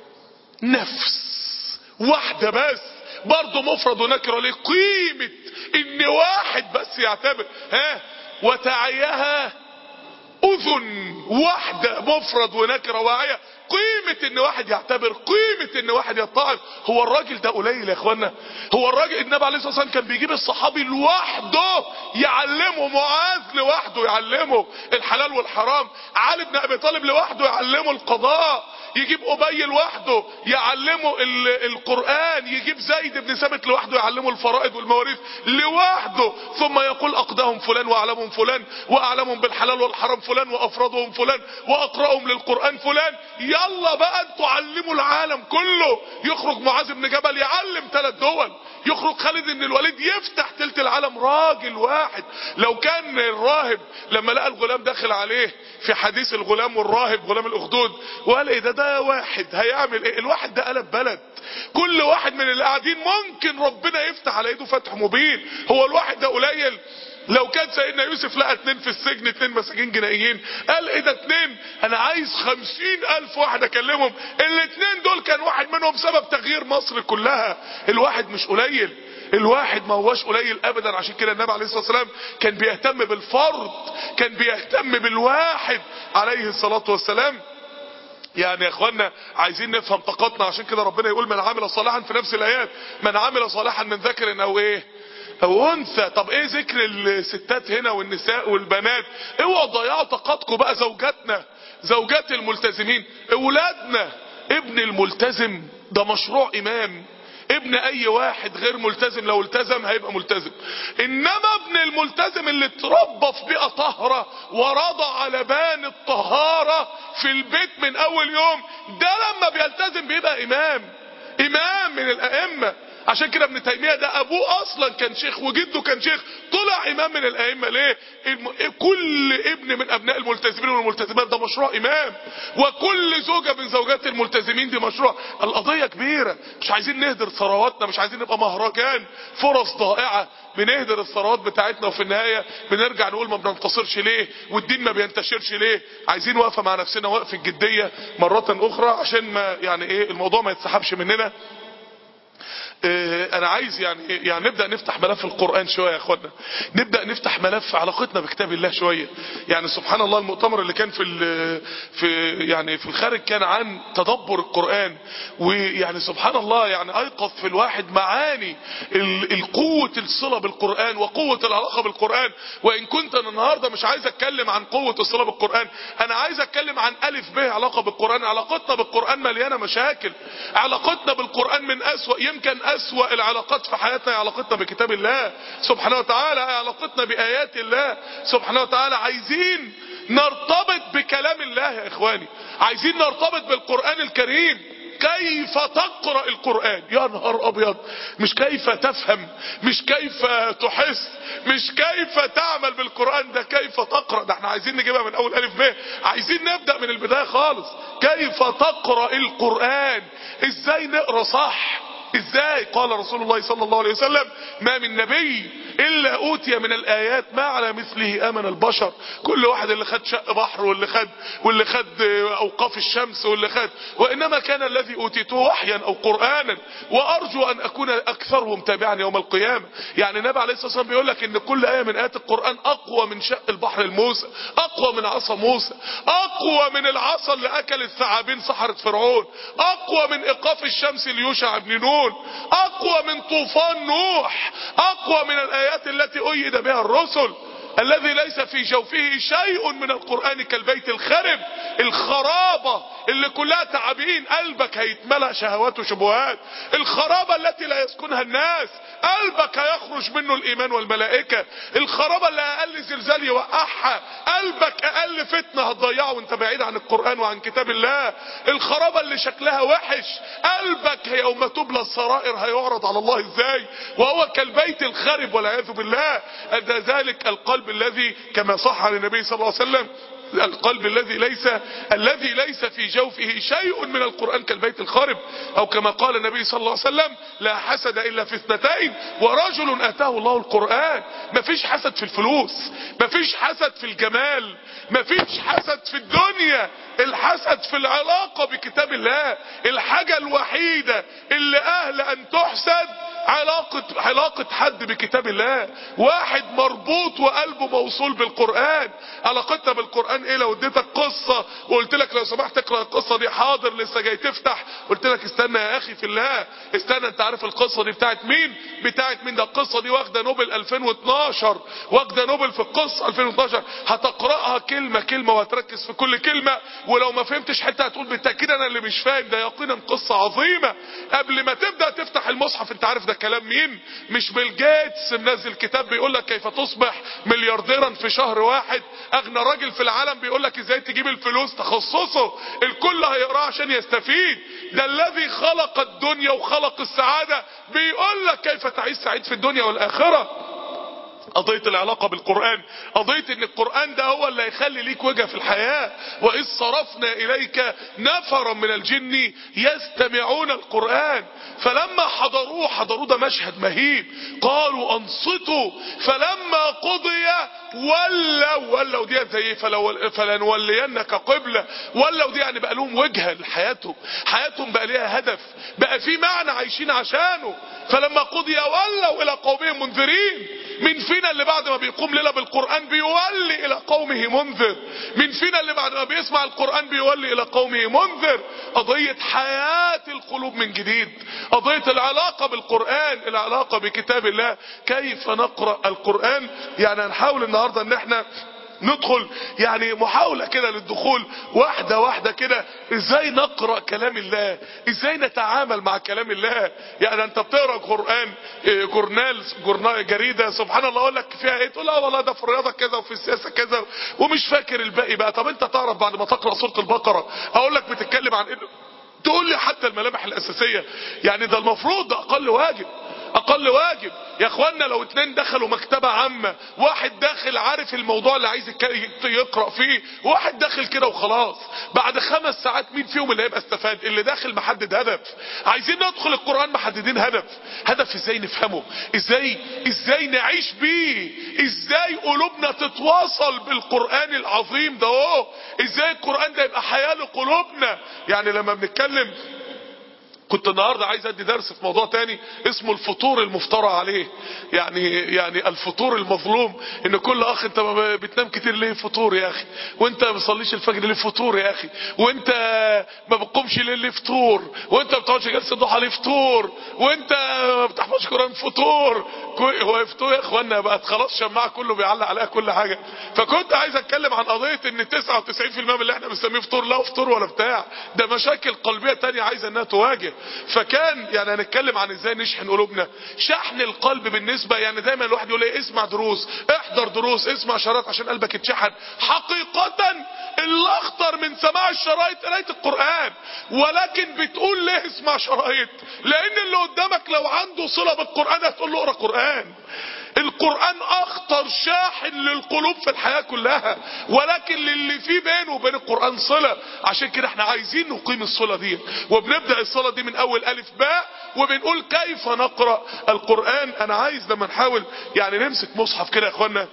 نفس واحدة بس برضه مفرد ونكرة ليه قيمة ان واحد بس يعتبر ها وتعيها اذن واحدة مفرد ونكرة واعية قيمة ان واحد يعتبر قيمة ان واحد يتعظ هو الراجل ده قليل يا اخوانا هو الراجل النبي عليه الصلاة والسلام كان بيجيب الصحابي لوحده يعلمه معاذ لوحده يعلمه الحلال والحرام علي بن ابي طالب لوحده يعلمه القضاء يجيب ابي لوحده يعلمه القرآن يجيب زيد بن ثابت لوحده يعلمه الفرائض والمواريث لوحده ثم يقول اقدهم فلان واعلمهم فلان واعلمهم بالحلال والحرام فلان وافرضهم فلان واقرأهم للقرآن فلان يلا بقى انتوا علموا العالم كله يخرج معاذ بن جبل يعلم ثلاث دول يخرج خالد بن الوليد يفتح تلت العالم راجل واحد لو كان الراهب لما لقى الغلام داخل عليه في حديث الغلام والراهب غلام الاخدود وقال ايه ده ده واحد هيعمل ايه الواحد ده قلب بلد كل واحد من اللي قاعدين ممكن ربنا يفتح على ايده فتح مبين هو الواحد ده قليل لو كان سيدنا يوسف لقى اتنين في السجن اتنين مساجين جنائيين قال ايه ده اتنين انا عايز خمسين الف واحد اكلمهم الاتنين دول كان واحد منهم سبب تغيير مصر كلها الواحد مش قليل الواحد ما هوش قليل ابدا عشان كده النبي عليه الصلاه والسلام كان بيهتم بالفرد كان بيهتم بالواحد عليه الصلاه والسلام يعني يا اخوانا عايزين نفهم طاقتنا عشان كده ربنا يقول من عمل صالحا في نفس الايات من عمل صالحا من ذكر او ايه او انثى طب ايه ذكر الستات هنا والنساء والبنات اوعوا تضيعوا طاقتكم بقى زوجاتنا زوجات الملتزمين اولادنا ابن الملتزم ده مشروع امام ابن اي واحد غير ملتزم لو التزم هيبقى ملتزم انما ابن الملتزم اللي اتربى في بيئة طهرة ورضى على بان الطهارة في البيت من اول يوم ده لما بيلتزم بيبقى امام امام من الائمة عشان كده ابن تيمية ده ابوه اصلا كان شيخ وجده كان شيخ طلع امام من الائمة ليه الم... كل ابن من ابناء الملتزمين والملتزمات ده مشروع امام وكل زوجة من زوجات الملتزمين دي مشروع القضية كبيرة مش عايزين نهدر ثرواتنا مش عايزين نبقى مهرجان فرص ضائعة بنهدر الثروات بتاعتنا وفي النهاية بنرجع نقول ما بننتصرش ليه والدين ما بينتشرش ليه عايزين وقفة مع نفسنا وقفة جدية مرة اخرى عشان ما يعني ايه الموضوع ما يتسحبش مننا انا عايز يعني يعني نبدا نفتح ملف القران شويه يا اخوانا نبدا نفتح ملف علاقتنا بكتاب الله شويه يعني سبحان الله المؤتمر اللي كان في في يعني في الخارج كان عن تدبر القران ويعني سبحان الله يعني ايقظ في الواحد معاني القوه الصله بالقران وقوه العلاقه بالقران وان كنت انا النهارده مش عايز اتكلم عن قوه الصله بالقران انا عايز اتكلم عن الف ب علاقه بالقران علاقتنا بالقران مليانه مشاكل علاقتنا بالقران من اسوا يمكن اسوأ العلاقات في حياتنا هي علاقتنا بكتاب الله سبحانه وتعالى علاقتنا بآيات الله سبحانه وتعالى عايزين نرتبط بكلام الله يا اخواني عايزين نرتبط بالقرآن الكريم كيف تقرأ القرآن يا نهار ابيض مش كيف تفهم مش كيف تحس مش كيف تعمل بالقرآن ده كيف تقرأ ده احنا عايزين نجيبها من اول الف ب عايزين نبدأ من البداية خالص كيف تقرأ القرآن ازاي نقرأ صح ازاي قال رسول الله صلى الله عليه وسلم ما من نبي الا اوتي من الايات ما على مثله امن البشر كل واحد اللي خد شق بحر واللي خد واللي خد اوقاف الشمس واللي خد وانما كان الذي اوتيته وحيا او قرانا وارجو ان اكون اكثرهم تابعا يوم القيامه يعني النبي عليه الصلاه والسلام بيقول لك ان كل ايه من ايات القران اقوى من شق البحر الموسى اقوى من عصا موسى اقوى من العصا اللي اكل الثعابين سحره فرعون اقوى من ايقاف الشمس ليوشع بن نون اقوى من طوفان نوح اقوى من الايات التي ايد بها الرسل الذي ليس في جوفه شيء من القرآن كالبيت الخرب الخرابة اللي كلها تعابين قلبك هيتملأ شهوات وشبهات الخرابة التي لا يسكنها الناس قلبك هيخرج منه الايمان والملائكة الخرابة اللي اقل زلزال يوقعها قلبك اقل فتنة هتضيعه وانت بعيد عن القرآن وعن كتاب الله الخرابة اللي شكلها وحش قلبك يوم تبلى السرائر هيعرض على الله ازاي وهو كالبيت الخرب والعياذ بالله ده ذلك القلب الذي كما صح عن النبي صلى الله عليه وسلم القلب الذي ليس الذي ليس في جوفه شيء من القرآن كالبيت الخارب او كما قال النبي صلى الله عليه وسلم لا حسد الا في اثنتين ورجل اتاه الله القرآن مفيش حسد في الفلوس مفيش حسد في الجمال مفيش حسد في الدنيا الحسد في العلاقة بكتاب الله الحاجة الوحيدة اللي اهل ان تحسد علاقة علاقة حد بكتاب الله واحد مربوط وقلبه موصول بالقرآن علاقتنا بالقرآن ايه لو اديتك قصة وقلت لك لو سمحت اقرأ القصة دي حاضر لسه جاي تفتح قلت لك استنى يا اخي في الله استنى انت عارف القصة دي بتاعت مين بتاعت مين ده القصة دي واخدة نوبل 2012 واخدة نوبل في القصة 2012 هتقرأها كلمة كلمة وهتركز في كل كلمة ولو ما فهمتش حتى هتقول بالتأكيد انا اللي مش فاهم ده يقينا قصة عظيمة قبل ما تبدأ تفتح المصحف انت عارف ده كلام مين مش بيل جيتس منزل كتاب بيقول لك كيف تصبح مليارديرا في شهر واحد اغنى راجل في العالم بيقول لك ازاي تجيب الفلوس تخصصه الكل هيقراه عشان يستفيد ده الذي خلق الدنيا وخلق السعادة بيقول لك كيف تعيش سعيد في الدنيا والاخرة قضية العلاقة بالقرآن قضية ان القرآن ده هو اللي هيخلي ليك وجه في الحياة واذ صرفنا اليك نفرا من الجن يستمعون القرآن فلما حضروه حضروه ده مشهد مهيب قالوا انصتوا فلما قضي ولوا ولوا دي زي فلو فلنولينك قبلة ولوا دي يعني بقى لهم وجهة لحياتهم حياتهم بقى ليها هدف بقى في معنى عايشين عشانه فلما قضي ولوا الى قومهم منذرين من فينا اللي بعد ما بيقوم ليلة بالقرآن بيولي الى قومه منذر من فينا اللي بعد ما بيسمع القرآن بيولي الى قومه منذر قضية حياة القلوب من جديد قضية العلاقة بالقرآن العلاقة بكتاب الله كيف نقرأ القرآن يعني هنحاول النهاردة ان احنا ندخل يعني محاولة كده للدخول واحدة واحدة كده ازاي نقرأ كلام الله ازاي نتعامل مع كلام الله يعني انت بتقرأ قرآن إيه، جورنال جورنال جريدة سبحان الله اقول لك فيها ايه تقول لا والله ده في الرياضة كذا وفي السياسة كذا ومش فاكر الباقي بقى طب انت تعرف بعد ما تقرأ سورة البقرة اقول لك بتتكلم عن ايه تقول لي حتى الملامح الاساسية يعني ده المفروض ده اقل واجب اقل واجب يا اخوانا لو اتنين دخلوا مكتبة عامة واحد داخل عارف الموضوع اللي عايز يك- يقرأ فيه واحد داخل كده وخلاص بعد خمس ساعات مين فيهم اللي هيبقى استفاد اللي داخل محدد هدف عايزين ندخل القرآن محددين هدف هدف ازاي نفهمه ازاي ازاي نعيش بيه ازاي قلوبنا تتواصل بالقرآن العظيم ده اهو ازاي القرآن ده يبقى حياة لقلوبنا يعني لما بنتكلم كنت النهاردة عايز ادي درس في موضوع تاني اسمه الفطور المفترى عليه يعني يعني الفطور المظلوم ان كل اخ انت ما بتنام كتير ليه فطور يا اخي وانت ما بتصليش الفجر ليه فطور يا اخي وانت ما بتقومش ليه ليه فطور وانت ما بتقعدش جلسه ضحى ليه فطور وانت ما بتحفظش قران فطور كو- هو فطور يا اخوانا بقت خلاص شماعه كله بيعلق عليها كل حاجه فكنت عايز اتكلم عن قضيه ان 99% من اللي احنا بنسميه فطور لا فطور ولا بتاع ده مشاكل قلبيه تانية عايزه انها تواجه فكان يعني هنتكلم عن ازاي نشحن قلوبنا شحن القلب بالنسبه يعني دايما الواحد يقول ايه اسمع دروس احضر دروس اسمع شرايط عشان قلبك يتشحن حقيقه اللي اخطر من سماع الشرايط قرايه القران ولكن بتقول ليه اسمع شرايط لان اللي قدامك لو عنده صله بالقران هتقول له اقرا قران القرآن اخطر شاحن للقلوب في الحياة كلها ولكن للي فيه بينه وبين القرآن صلة عشان كده احنا عايزين نقيم الصلة دي وبنبدأ الصلة دي من اول الف باء وبنقول كيف نقرأ القرآن انا عايز لما نحاول يعني نمسك مصحف كده يا اخوانا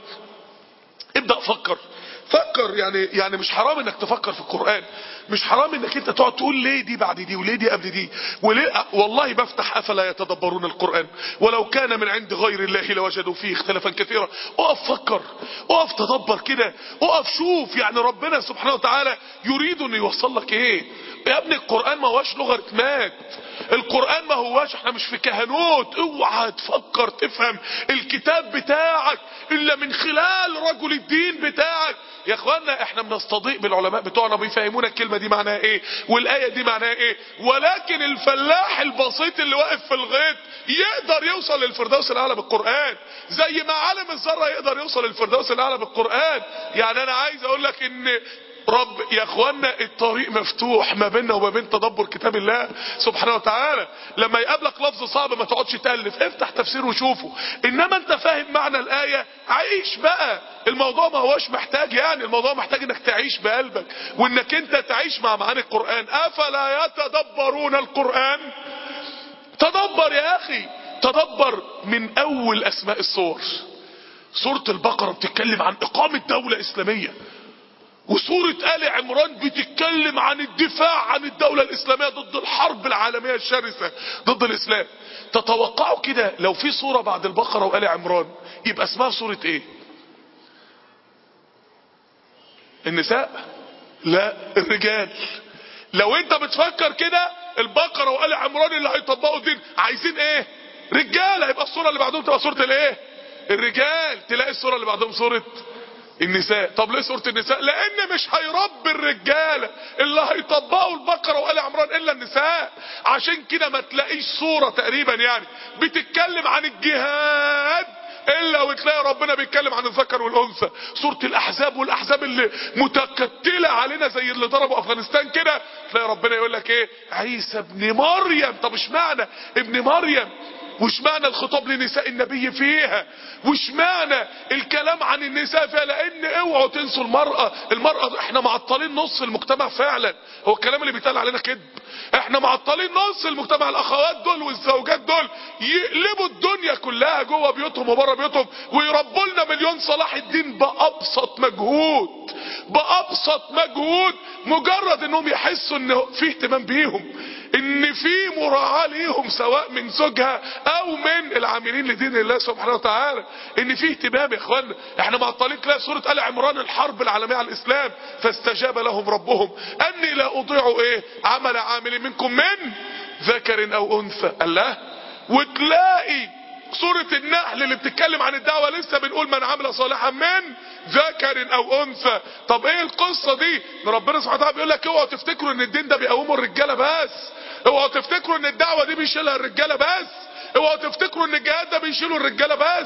ابدأ فكر فكر يعني يعني مش حرام انك تفكر في القرآن مش حرام انك انت تقعد تقول ليه دي بعد دي وليه دي قبل دي وليه والله بفتح افلا يتدبرون القرآن ولو كان من عند غير الله لوجدوا فيه اختلافا كثيرا اقف فكر اقف تدبر كده اقف شوف يعني ربنا سبحانه وتعالى يريد انه يوصل لك ايه يا ابني القرآن ما هواش لغة مات القرآن ما هواش احنا مش في كهنوت اوعى تفكر تفهم الكتاب بتاعك الا من خلال رجل الدين بتاعك يا اخوانا احنا بنستضيء بالعلماء بتوعنا بيفهمونا الكلمة دي معناها ايه والآية دي معناها ايه ولكن الفلاح البسيط اللي واقف في الغيط يقدر يوصل للفردوس الاعلى بالقرآن زي ما عالم الذرة يقدر يوصل للفردوس الاعلى بالقرآن يعني انا عايز اقول لك ان رب يا اخوانا الطريق مفتوح ما بيننا وما بين تدبر كتاب الله سبحانه وتعالى لما يقابلك لفظ صعب ما تقعدش تألف افتح تفسير وشوفه انما انت فاهم معنى الآية عيش بقى الموضوع ما هوش محتاج يعني الموضوع محتاج انك تعيش بقلبك وانك انت تعيش مع معاني القرآن افلا يتدبرون القرآن تدبر يا اخي تدبر من اول اسماء الصور سورة البقرة بتتكلم عن اقامة دولة اسلامية وسورة آل عمران بتتكلم عن الدفاع عن الدولة الإسلامية ضد الحرب العالمية الشرسة ضد الإسلام تتوقعوا كده لو في سورة بعد البقرة وآل عمران يبقى اسمها سورة ايه النساء لا الرجال لو انت بتفكر كده البقرة وآل عمران اللي هيطبقوا الدين عايزين ايه رجال هيبقى السورة اللي بعدهم تبقى سورة الايه الرجال تلاقي السورة اللي بعدهم سورة النساء طب ليه سورة النساء لان مش هيربي الرجالة اللي هيطبقوا البقرة وآل عمران الا النساء عشان كده ما تلاقيش صورة تقريبا يعني بتتكلم عن الجهاد الا وتلاقي ربنا بيتكلم عن الذكر والانثى سوره الاحزاب والاحزاب اللي متكتله علينا زي اللي ضربوا افغانستان كده تلاقي ربنا يقول لك ايه عيسى ابن مريم طب اشمعنى ابن مريم وش معنى الخطاب لنساء النبي فيها وش معنى الكلام عن النساء فيها لان اوعوا تنسوا المرأة المرأة احنا معطلين نص المجتمع فعلا هو الكلام اللي بيتقال علينا كذب احنا معطلين نص المجتمع الاخوات دول والزوجات دول يقلبوا الدنيا كلها جوه بيوتهم وبره بيوتهم ويربوا لنا مليون صلاح الدين بابسط مجهود بابسط مجهود مجرد انهم يحسوا ان في اهتمام بيهم ان في مراعاة ليهم سواء من زوجها او من العاملين لدين الله سبحانه وتعالى ان في اهتمام يا اخوانا احنا معطلين تلاقي سورة ال عمران الحرب العالمية على الاسلام فاستجاب لهم ربهم اني لا اضيع ايه عمل عامل منكم من ذكر او انثى الله وتلاقي سورة النحل اللي بتتكلم عن الدعوة لسه بنقول من عمل صالحا من ذكر او انثى طب ايه القصة دي ان ربنا سبحانه وتعالى بيقول لك اوعوا تفتكروا ان الدين ده بيقوموا الرجالة بس اوعوا تفتكروا ان الدعوة دي بيشيلها الرجالة بس اوعوا تفتكروا ان الجهاد ده بيشيلوا الرجالة بس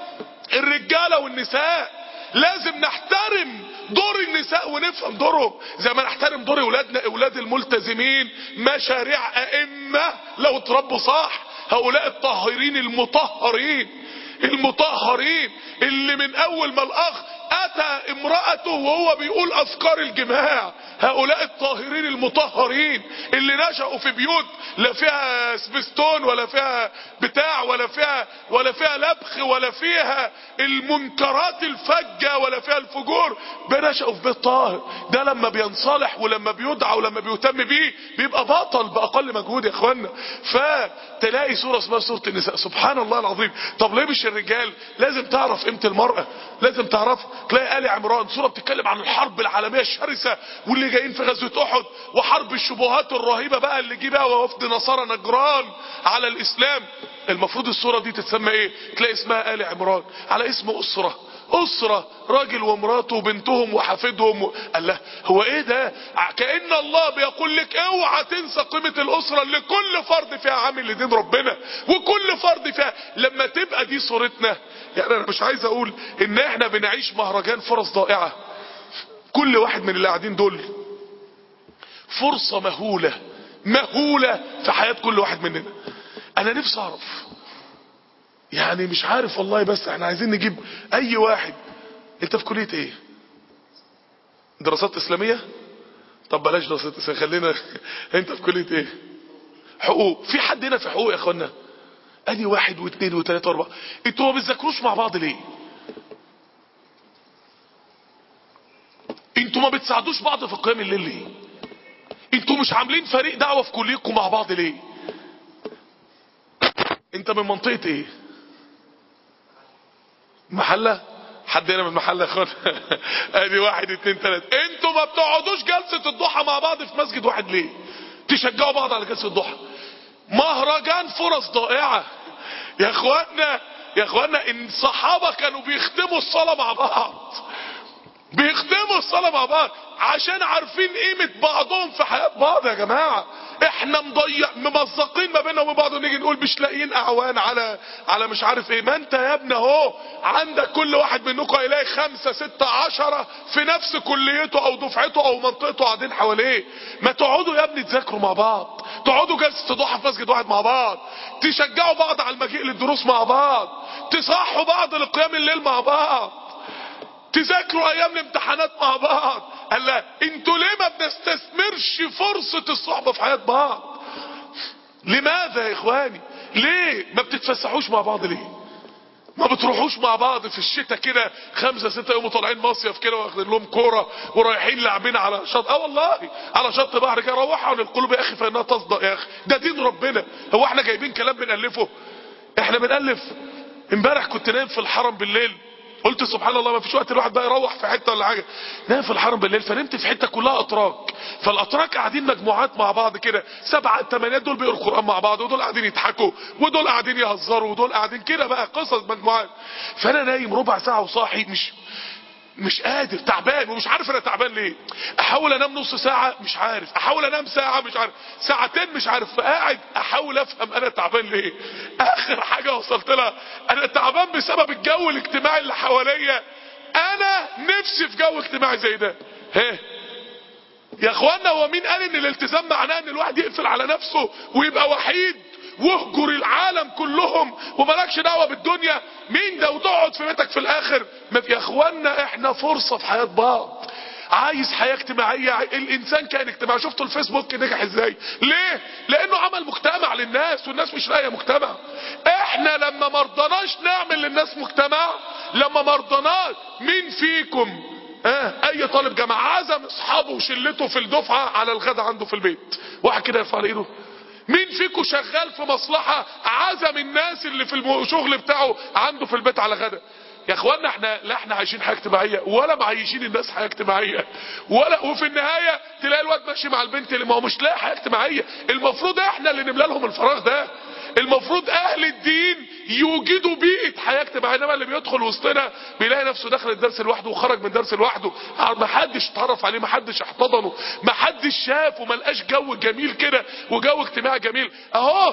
الرجالة والنساء لازم نحترم دور النساء ونفهم دورهم زي ما نحترم دور اولادنا اولاد الملتزمين مشاريع ائمة لو اتربوا صح هؤلاء الطاهرين المطهرين المطهرين اللي من اول ما الاخ اتى امرأته وهو بيقول اذكار الجماع هؤلاء الطاهرين المطهرين اللي نشأوا في بيوت لا فيها سبستون ولا فيها بتاع ولا فيها ولا فيها لبخ ولا فيها المنكرات الفجة ولا فيها الفجور بنشأوا في بيت طاهر ده لما بينصلح ولما بيدعى ولما بيهتم بيه بيبقى بطل بأقل مجهود يا اخوانا فتلاقي سورة اسمها سورة النساء سبحان الله العظيم طب ليه مش الرجال لازم تعرف قيمة المرأة لازم تعرف تلاقي آل عمران سورة بتتكلم عن الحرب العالمية الشرسة واللي جايين في غزوة احد وحرب الشبهات الرهيبة بقى اللي جه بقى وفد نصارى نجران على الاسلام المفروض السورة دي تتسمى ايه تلاقي اسمها آل عمران على اسم اسرة اسرة راجل ومراته وبنتهم وحفيدهم و... الله هو ايه ده كأن الله بيقول لك اوعى تنسى قيمة الاسرة اللي كل فرد فيها عامل لدين ربنا وكل فرد فيها لما تبقى دي صورتنا يعني انا مش عايز اقول ان احنا بنعيش مهرجان فرص ضائعة كل واحد من اللي قاعدين دول فرصة مهولة مهولة في حياة كل واحد مننا انا نفسي اعرف يعني مش عارف والله بس احنا عايزين نجيب اي واحد انت في كلية ايه دراسات اسلامية طب بلاش دراسات اسلامية خلينا انت في كلية ايه حقوق في حد هنا في حقوق يا اخوانا ادي واحد واثنين وثلاثة واربعة انتوا ما بتذاكروش مع بعض ليه انتوا ما بتساعدوش بعض في قيام الليل ليه انتوا مش عاملين فريق دعوة في كليتكم مع بعض ليه انت من منطقة ايه محلة حد هنا من محلة يا اخوانا ادي واحد اتنين تلاتة انتوا ما بتقعدوش جلسة الضحى مع بعض في مسجد واحد ليه تشجعوا بعض على جلسة الضحى مهرجان فرص ضائعة يا اخوانا يا اخوانا ان الصحابة كانوا بيختموا الصلاة مع بعض بيختموا الصلاة مع بعض عشان عارفين قيمة بعضهم في حياة بعض يا جماعة احنا مضيع ممزقين ما بيننا وبين بعض ونيجي نقول مش لاقيين اعوان على على مش عارف ايه ما انت يا ابني اهو عندك كل واحد منكم هيلاقي خمسة ستة عشرة في نفس كليته او دفعته او منطقته قاعدين حواليه ما تقعدوا يا ابني تذاكروا مع بعض تقعدوا جلسة ضحى في مسجد واحد مع بعض تشجعوا بعض على المجيء للدروس مع بعض تصحوا بعض لقيام الليل مع بعض تذاكروا ايام الامتحانات مع بعض قال لا انتوا ليه ما بنستثمرش فرصة الصحبة في حياة بعض لماذا يا اخواني ليه ما بتتفسحوش مع بعض ليه ما بتروحوش مع بعض في الشتاء كده خمسة ستة يوم طالعين مصيف كده واخدين لهم كورة ورايحين لاعبين على شط اه والله على شط بحر كده روحوا عن القلوب يا اخي فانها تصدق يا اخي ده دين ربنا هو احنا جايبين كلام بنألفه احنا بنألف امبارح كنت نايم في الحرم بالليل قلت سبحان الله ما فيش وقت الواحد بقى يروح في حته ولا حاجه نام في الحرم بالليل فنمت في حته كلها اتراك فالاتراك قاعدين مجموعات مع بعض كده سبعه ثمانيات دول بيقروا القران مع بعض ودول قاعدين يضحكوا ودول قاعدين يهزروا ودول قاعدين كده بقى قصص مجموعات فانا نايم ربع ساعه وصاحي مش مش قادر تعبان ومش عارف انا تعبان ليه احاول انام نص ساعة مش عارف احاول انام ساعة مش عارف ساعتين مش عارف فقاعد احاول افهم انا تعبان ليه اخر حاجة وصلت لها انا تعبان بسبب الجو الاجتماعي اللي حواليا انا نفسي في جو اجتماعي زي ده ها يا اخوانا هو مين قال ان الالتزام معناه ان الواحد يقفل على نفسه ويبقى وحيد واهجر العالم كلهم ومالكش دعوه بالدنيا مين ده وتقعد في بيتك في الاخر ما في يا اخوانا احنا فرصه في حياه بعض عايز حياه اجتماعيه الانسان كان اجتماعي شفتوا الفيسبوك نجح ازاي ليه لانه عمل مجتمع للناس والناس مش لاقيه مجتمع احنا لما مرضناش نعمل للناس مجتمع لما مرضناش مين فيكم اه اي طالب جامعه عزم اصحابه وشلته في الدفعه على الغدا عنده في البيت واحد كده يرفع ايده مين فيكم شغال في مصلحة عزم الناس اللي في الشغل بتاعه عنده في البيت على غدا يا اخوانا احنا لا احنا عايشين حياه اجتماعيه ولا معيشين الناس حياه اجتماعيه ولا وفي النهايه تلاقي الواد ماشي مع البنت اللي ما هو مش لاقي حياه اجتماعيه المفروض احنا اللي نملى لهم الفراغ ده المفروض اهل الدين يوجدوا بيئه حياه اجتماعيه انما اللي بيدخل وسطنا بيلاقي نفسه دخل الدرس لوحده وخرج من درس لوحده ما حدش اتعرف عليه ما حدش احتضنه ما حدش شافه ما لقاش جو جميل كده وجو اجتماعي جميل اهو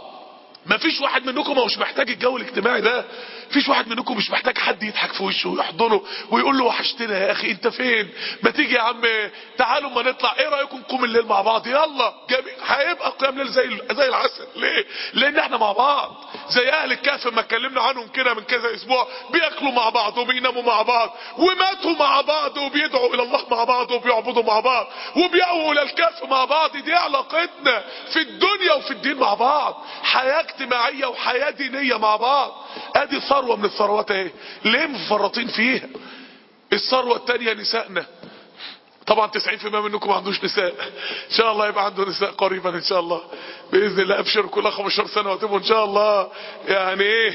ما فيش واحد منكم مش محتاج الجو الاجتماعي ده فيش واحد منكم مش محتاج حد يضحك في وشه ويحضنه ويقول له وحشتنا يا اخي انت فين ما تيجي يا عم تعالوا ما نطلع ايه رايكم نقوم الليل مع بعض يلا جميل هيبقى قيام ليل زي زي العسل ليه لان احنا مع بعض زي اهل الكهف ما اتكلمنا عنهم كده من كذا اسبوع بياكلوا مع بعض وبيناموا مع بعض وماتوا مع بعض وبيدعوا الى الله مع بعض وبيعبدوا مع بعض وبيأووا الى الكهف مع بعض دي علاقتنا في الدنيا وفي الدين مع بعض حياه اجتماعيه وحياه دينيه مع بعض ادي ثروة من الثروات اهي ليه مفرطين فيها الثروة التانية نسائنا طبعا 90% منكم ما عندوش نساء ان شاء الله يبقى عنده نساء قريبا ان شاء الله باذن الله ابشر كلها 15 سنه وتبقوا ان شاء الله يعني ايه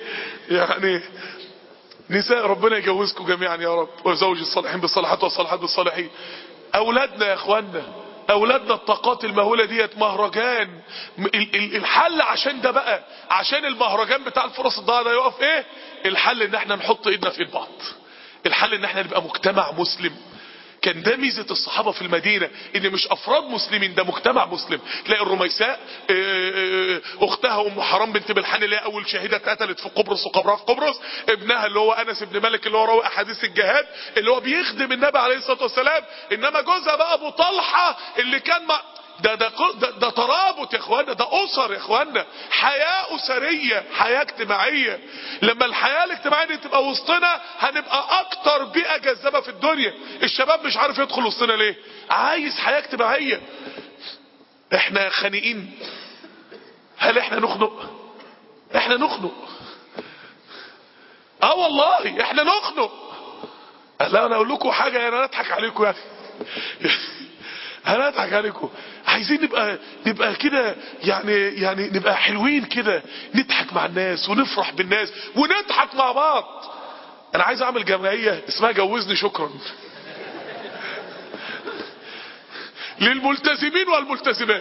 يعني نساء ربنا يجوزكم جميعا يا رب وزوج الصالحين بالصالحات والصالحات بالصالحين اولادنا يا اخوانا اولادنا الطاقات المهولة ديت مهرجان الحل عشان ده بقى عشان المهرجان بتاع الفرص الضائعة ده يقف ايه الحل ان احنا نحط ايدنا في ايد بعض الحل ان احنا نبقى مجتمع مسلم كان ده ميزة الصحابة في المدينة ان مش افراد مسلمين ده مجتمع مسلم تلاقي الرميساء اختها ام حرام بنت بلحان اللي هي اول شهيدة اتقتلت في قبرص وقبرها في قبرص ابنها اللي هو انس بن مالك اللي هو راوي احاديث الجهاد اللي هو بيخدم النبي عليه الصلاة والسلام انما جوزها بقى ابو طلحة اللي كان مع ده ده ده, ده ترابط يا اخوانا ده اسر يا اخوانا حياه اسريه حياه اجتماعيه لما الحياه الاجتماعيه دي تبقى وسطنا هنبقى اكتر بيئه جذابه في الدنيا الشباب مش عارف يدخل وسطنا ليه عايز حياه اجتماعيه احنا خانقين هل احنا نخنق احنا نخنق اه والله احنا نخنق لا انا اقول لكم حاجه انا اضحك عليكم يا اخي انا اضحك عليكم عايزين نبقى نبقى كده يعني يعني نبقى حلوين كده نضحك مع الناس ونفرح بالناس ونضحك مع بعض انا عايز اعمل جمعيه اسمها جوزني شكرا للملتزمين والملتزمات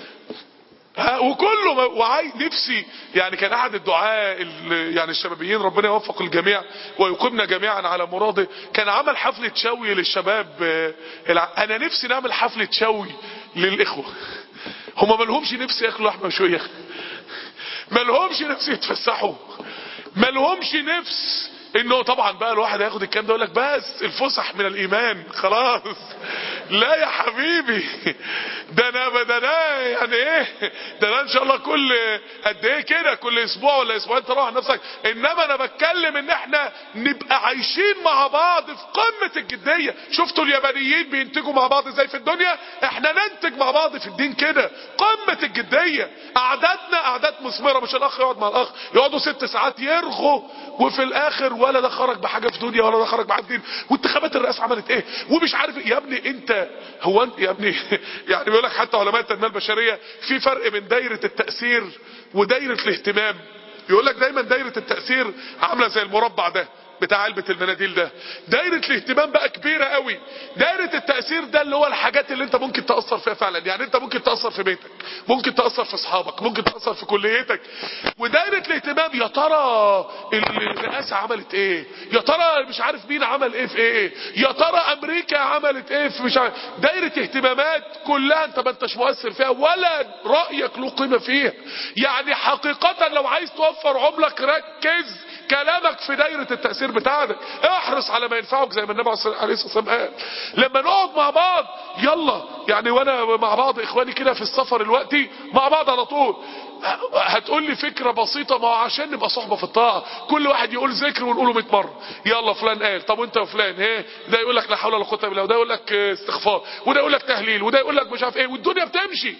وكله وعايز نفسي يعني كان احد الدعاء يعني الشبابيين ربنا يوفق الجميع ويقيمنا جميعا على مراده كان عمل حفلة شوي للشباب انا نفسي نعمل حفلة شوي للاخوة هما مالهمش نفسي ياكلوا لحمه مشويه مالهمش نفس يتفسحوا مالهمش نفس انه طبعا بقى الواحد هياخد الكلام ده يقول لك بس الفسح من الايمان خلاص لا يا حبيبي ده انا ده انا يعني ايه ده انا ان شاء الله كل قد ايه كده كل اسبوع ولا اسبوعين تروح نفسك انما انا بتكلم ان احنا نبقى عايشين مع بعض في قمه الجديه شفتوا اليابانيين بينتجوا مع بعض ازاي في الدنيا احنا ننتج مع بعض في الدين كده قمه الجديه قعداتنا قعدات مثمره مش الاخ يقعد مع الاخ يقعدوا ست ساعات يرغوا وفي الاخر ولا ده خرج بحاجه في دنيا ولا ده خرج بحاجه في دين وانتخابات الرئاسه عملت ايه ومش عارف يا ابني انت هو انت يا ابني يعني بيقول لك حتى علماء التنميه البشريه في فرق بين دايره التاثير ودايره الاهتمام يقول لك دايما دايره التاثير عامله زي المربع ده بتاع علبة المناديل ده دايرة الاهتمام بقى كبيرة قوي دايرة التأثير ده اللي هو الحاجات اللي انت ممكن تأثر فيها فعلا يعني انت ممكن تأثر في بيتك ممكن تأثر في اصحابك ممكن تأثر في كليتك ودايرة الاهتمام يا ترى الرئاسة عملت ايه يا ترى مش عارف مين عمل ايه في ايه يا ترى امريكا عملت ايه في مش عارف دايرة اهتمامات كلها انت ما انتش مؤثر فيها ولا رأيك له قيمة فيها يعني حقيقة لو عايز توفر عملك ركز كلامك في دايرة التأثير بتاعتك احرص على ما ينفعك زي ما النبي عليه الصلاة والسلام قال لما نقعد مع بعض يلا يعني وانا مع بعض اخواني كده في السفر الوقتي مع بعض على طول هتقول لي فكرة بسيطة ما هو عشان نبقى صحبة في الطاعة كل واحد يقول ذكر ونقوله 100 مرة يلا فلان قال طب وانت وفلان ايه ده يقول لك لا حول ولا قوة الا بالله وده يقول لك استغفار وده يقول لك تهليل وده يقول لك مش عارف ايه والدنيا بتمشي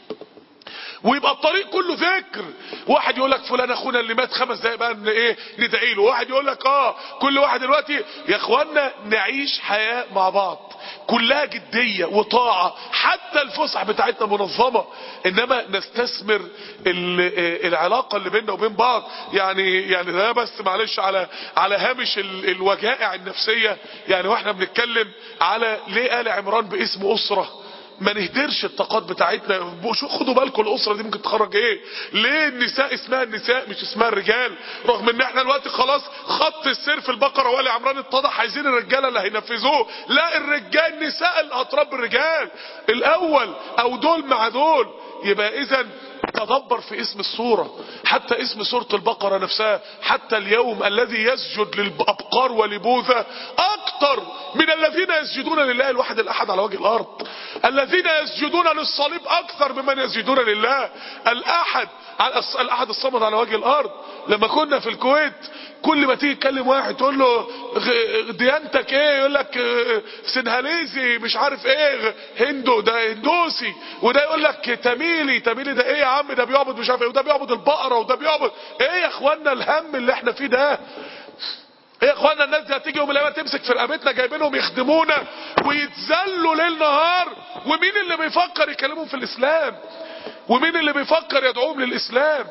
ويبقى الطريق كله ذكر واحد يقول لك فلان اخونا اللي مات خمس دقايق بقى ايه ندعي له واحد يقول لك اه كل واحد دلوقتي يا اخوانا نعيش حياة مع بعض كلها جدية وطاعة حتى الفسح بتاعتنا منظمة انما نستثمر العلاقة اللي بيننا وبين بعض يعني يعني ده بس معلش على على هامش الوجائع النفسية يعني واحنا بنتكلم على ليه آل عمران باسم اسره ما نهدرش الطاقات بتاعتنا شو خدوا بالكم الاسره دي ممكن تخرج ايه ليه النساء اسمها النساء مش اسمها الرجال رغم ان احنا دلوقتي خلاص خط السير في البقره وال عمران اتضح عايزين الرجاله اللي هينفذوه لا الرجال النساء اللي هتربي الرجال الاول او دول مع دول يبقى اذا تدبر في اسم السورة حتى اسم سورة البقرة نفسها حتى اليوم الذي يسجد للأبقار ولبوذا أكثر من الذين يسجدون لله الواحد الأحد على وجه الأرض الذين يسجدون للصليب أكثر ممن يسجدون لله الأحد الأحد الصمد على وجه الأرض لما كنا في الكويت كل ما تيجي تكلم واحد تقول له ديانتك ايه يقول لك سنهاليزي مش عارف ايه هندو ده هندوسي وده يقول لك تميلي تميلي ده ايه يا عم ده بيعبد مش عارف ايه وده بيعبد البقره وده بيعبد ايه يا اخوانا الهم اللي احنا فيه ده ايه يا اخوانا الناس دي هتيجي يوم الايام تمسك في رقبتنا جايبينهم يخدمونا ويتذلوا ليل نهار ومين اللي بيفكر يكلمهم في الاسلام ومين اللي بيفكر يدعوهم للاسلام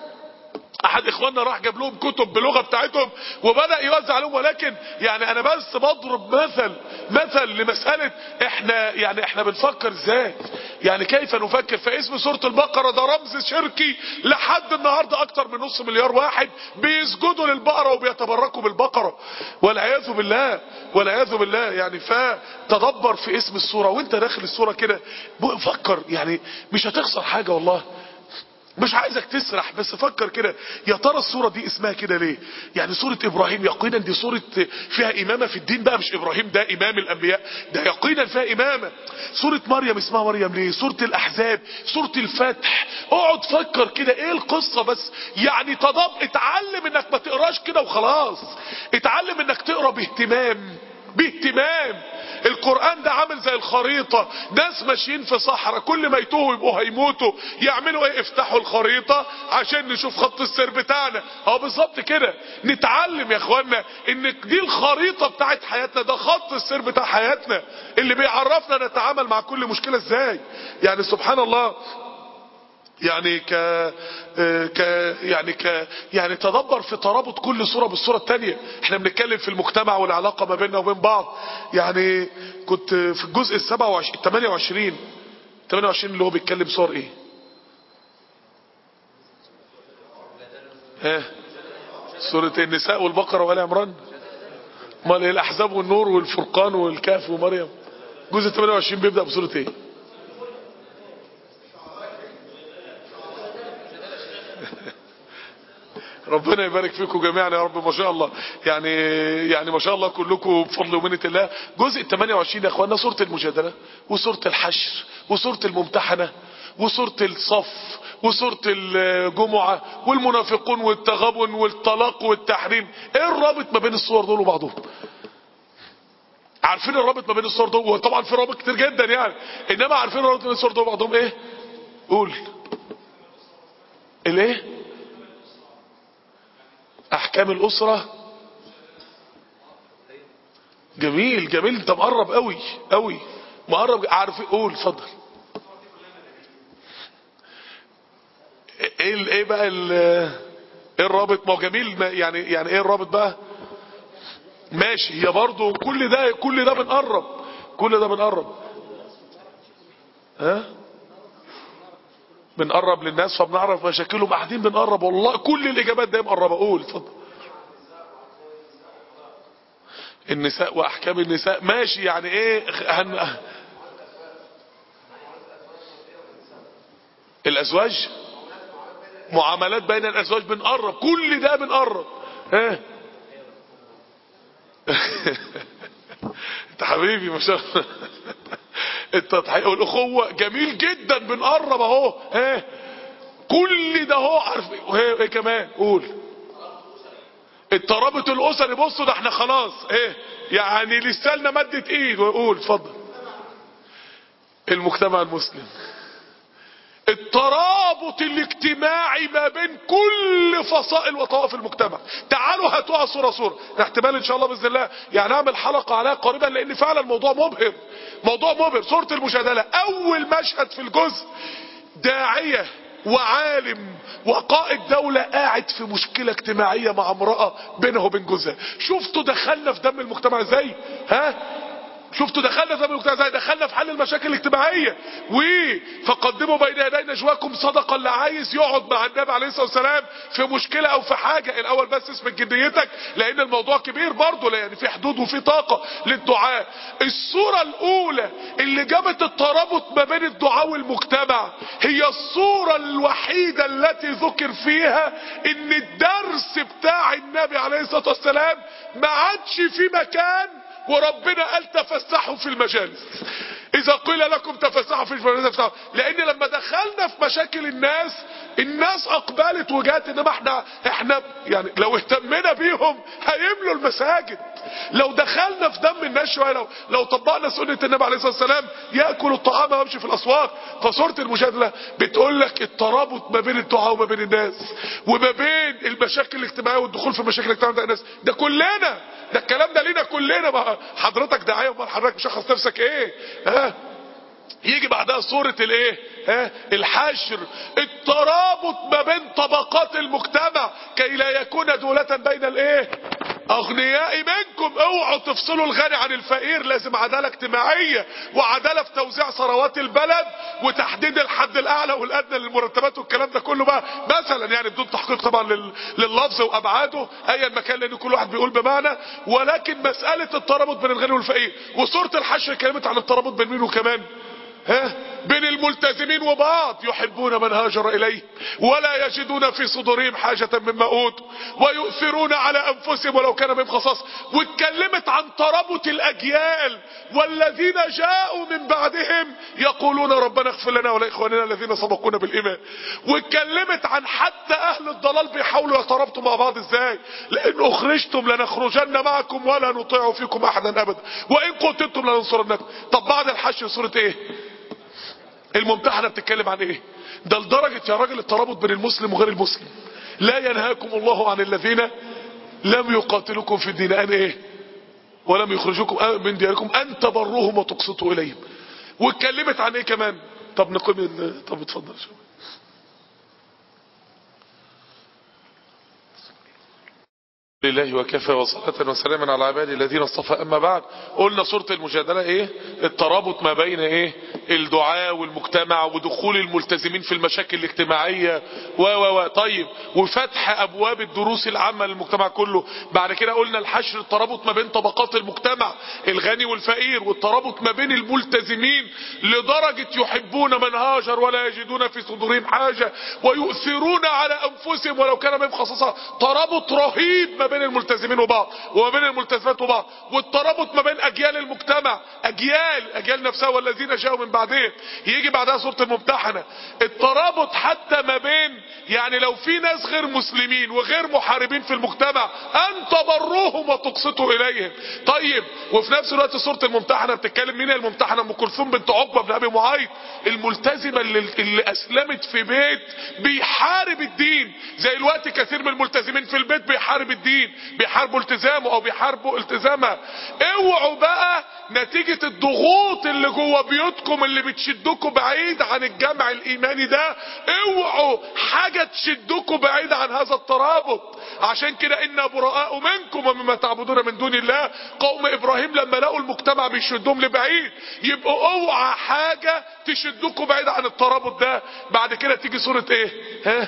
احد اخواننا راح جاب لهم كتب بلغه بتاعتهم وبدا يوزع لهم ولكن يعني انا بس بضرب مثل مثل لمساله احنا يعني احنا بنفكر ازاي يعني كيف نفكر فاسم سوره البقره ده رمز شركي لحد النهارده اكتر من نص مليار واحد بيسجدوا للبقره وبيتبركوا بالبقره والعياذ بالله والعياذ بالله يعني فتدبر في اسم السوره وانت داخل السوره كده فكر يعني مش هتخسر حاجه والله مش عايزك تسرح بس فكر كده يا ترى الصورة دي اسمها كده ليه يعني سورة ابراهيم يقينا دي سورة فيها امامة في الدين بقى مش ابراهيم ده امام الانبياء ده يقينا فيها امامة سورة مريم اسمها مريم ليه سورة الاحزاب سورة الفتح اقعد فكر كده ايه القصة بس يعني تضب اتعلم انك ما تقراش كده وخلاص اتعلم انك تقرا باهتمام باهتمام القرآن ده عامل زي الخريطة ناس ماشيين في صحراء كل ما يتوهوا يبقوا هيموتوا يعملوا ايه افتحوا الخريطة عشان نشوف خط السير بتاعنا اه بالظبط كده نتعلم يا اخوانا ان دي الخريطة بتاعت حياتنا ده خط السير بتاع حياتنا اللي بيعرفنا نتعامل مع كل مشكلة ازاي يعني سبحان الله يعني ك ك يعني ك يعني تدبر في ترابط كل صورة بالصورة التانية احنا بنتكلم في المجتمع والعلاقة ما بيننا وبين بعض يعني كنت في الجزء ال 27 28 28 اللي هو بيتكلم صور ايه ها سورة النساء والبقرة وآل عمران امال ايه الاحزاب والنور والفرقان والكهف ومريم جزء 28 بيبدأ بسورة ايه ربنا يبارك فيكم جميعا يا رب ما شاء الله يعني يعني ما شاء الله كلكم بفضل ومنة الله جزء 28 يا اخوانا سورة المجادلة وسورة الحشر وسورة الممتحنة وسورة الصف وسورة الجمعة والمنافقون والتغابن والطلاق والتحريم ايه الرابط ما بين الصور دول وبعضهم عارفين الرابط ما بين الصور دول وطبعا في رابط كتير جدا يعني انما عارفين الرابط ما بين الصور دول وبعضهم ايه قول الايه احكام الاسرة جميل جميل انت مقرب قوي قوي مقرب عارف قول اتفضل ايه ايه بقى ايه الرابط ما هو جميل ما يعني يعني ايه الرابط بقى ماشي هي برضو كل ده كل ده بنقرب كل ده بنقرب ها بنقرب للناس فبنعرف مشاكلهم قاعدين بنقرب والله كل الاجابات ده مقربه قول اتفضل النساء واحكام النساء ماشي يعني ايه هن... الازواج معاملات بين الازواج بنقرب كل ده بنقرب ها انت حبيبي ما شاء الله التضحية والاخوة جميل جدا بنقرب اهو ها كل ده اهو عارف ايه كمان قول الترابط الاسري بصوا ده احنا خلاص ايه يعني لسه لنا مدة ايد وقول اتفضل المجتمع المسلم الترابط الاجتماعي ما بين كل فصائل وطوائف المجتمع تعالوا هاتوها صورة صورة احتمال ان شاء الله باذن الله يعني اعمل حلقة عليها قريبا لان فعلا الموضوع مبهر موضوع مبهر صورة المجادلة اول مشهد في الجزء داعية وعالم وقائد دولة قاعد في مشكلة اجتماعية مع امرأة بينه وبين جوزها شفتوا دخلنا في دم المجتمع ازاي ها شفتوا دخلنا في المجتمع ازاي دخلنا في حل المشاكل الاجتماعيه و فقدموا بين يدي نجواكم صدقه اللي عايز يقعد مع النبي عليه الصلاه والسلام في مشكله او في حاجه الاول بس اسمك جديتك لان الموضوع كبير برضه يعني في حدود وفي طاقه للدعاء الصوره الاولى اللي جابت الترابط ما بين الدعاء والمجتمع هي الصوره الوحيده التي ذكر فيها ان الدرس بتاع النبي عليه الصلاه والسلام ما عادش في مكان وربنا قال تفسحوا في المجالس اذا قيل لكم تفسحوا في المجالس تفسحوا لان لما دخلنا في مشاكل الناس الناس اقبلت وجات انما احنا احنا يعني لو اهتمنا بيهم هيملوا المساجد لو دخلنا في دم الناس شويه لو لو طبقنا سنه النبي عليه الصلاه والسلام ياكل الطعام ويمشي في الاسواق فسوره المجادله بتقول لك الترابط ما بين الدعاء وما بين الناس وما بين المشاكل الاجتماعيه والدخول في المشاكل الاجتماعيه بتاع الناس ده كلنا ده الكلام ده لينا كلنا ما حضرتك داعيه امال حضرتك مشخص نفسك ايه ها يجي بعدها صورة الايه ها الحشر الترابط ما بين طبقات المجتمع كي لا يكون دولة بين الايه اغنياء منكم اوعوا تفصلوا الغني عن الفقير لازم عدالة اجتماعية وعدالة في توزيع ثروات البلد وتحديد الحد الاعلى والادنى للمرتبات والكلام ده كله بقى مثلا يعني بدون تحقيق طبعا لل... لللفظ وابعاده ايا ما كان لان كل واحد بيقول بمعنى ولكن مسألة الترابط بين الغني والفقير وسورة الحشر كلمت عن الترابط بين مين وكمان ها بين الملتزمين وبعض يحبون من هاجر اليه ولا يجدون في صدورهم حاجة مما اوتوا ويؤثرون على انفسهم ولو كان بهم خصاص واتكلمت عن ترابط الاجيال والذين جاءوا من بعدهم يقولون ربنا اغفر لنا ولاخواننا الذين سبقونا بالايمان واتكلمت عن حتى اهل الضلال بيحاولوا يترابطوا مع بعض ازاي لان اخرجتم لنخرجن معكم ولا نطيع فيكم احدا ابدا وان قتلتم لننصرنكم طب بعد الحشر سوره ايه الممتحنة بتتكلم عن ايه ده لدرجة يا راجل الترابط بين المسلم وغير المسلم لا ينهاكم الله عن الذين لم يقاتلوكم في الدين ان ايه ولم يخرجوكم من دياركم ان تبروهم وتقسطوا اليهم واتكلمت عن ايه كمان طب نقيم طب اتفضل شو لله وكفى وصلاة وسلاما على عبادي الذين اصطفى اما بعد قلنا سورة المجادلة ايه الترابط ما بين ايه الدعاء والمجتمع ودخول الملتزمين في المشاكل الاجتماعية و و و طيب وفتح ابواب الدروس العامة للمجتمع كله بعد كده قلنا الحشر الترابط ما بين طبقات المجتمع الغني والفقير والترابط ما بين الملتزمين لدرجة يحبون من هاجر ولا يجدون في صدورهم حاجة ويؤثرون على انفسهم ولو كان بهم خصاصة ترابط رهيب ما بين الملتزمين وبعض وما بين الملتزمات وبعض والترابط ما بين اجيال المجتمع اجيال اجيال نفسها والذين جاءوا من بعدهم يجي بعدها سوره الممتحنه الترابط حتى ما بين يعني لو في ناس غير مسلمين وغير محاربين في المجتمع ان تبروهم وتقسطوا اليهم طيب وفي نفس الوقت سوره الممتحنه بتتكلم مين الممتحنه ام كلثوم بنت عقبه بن ابي معيط الملتزمه اللي, اللي اسلمت في بيت بيحارب الدين زي الوقت كثير من الملتزمين في البيت بيحارب الدين بيحاربوا التزامه او بيحاربوا التزامها اوعوا بقى نتيجة الضغوط اللي جوه بيوتكم اللي بتشدكم بعيد عن الجمع الايماني ده اوعوا حاجة تشدكم بعيد عن هذا الترابط عشان كده انا براء منكم ومما تعبدون من دون الله قوم ابراهيم لما لقوا المجتمع بيشدهم لبعيد يبقوا اوعى حاجة تشدكم بعيد عن الترابط ده بعد كده تيجي سورة ايه ها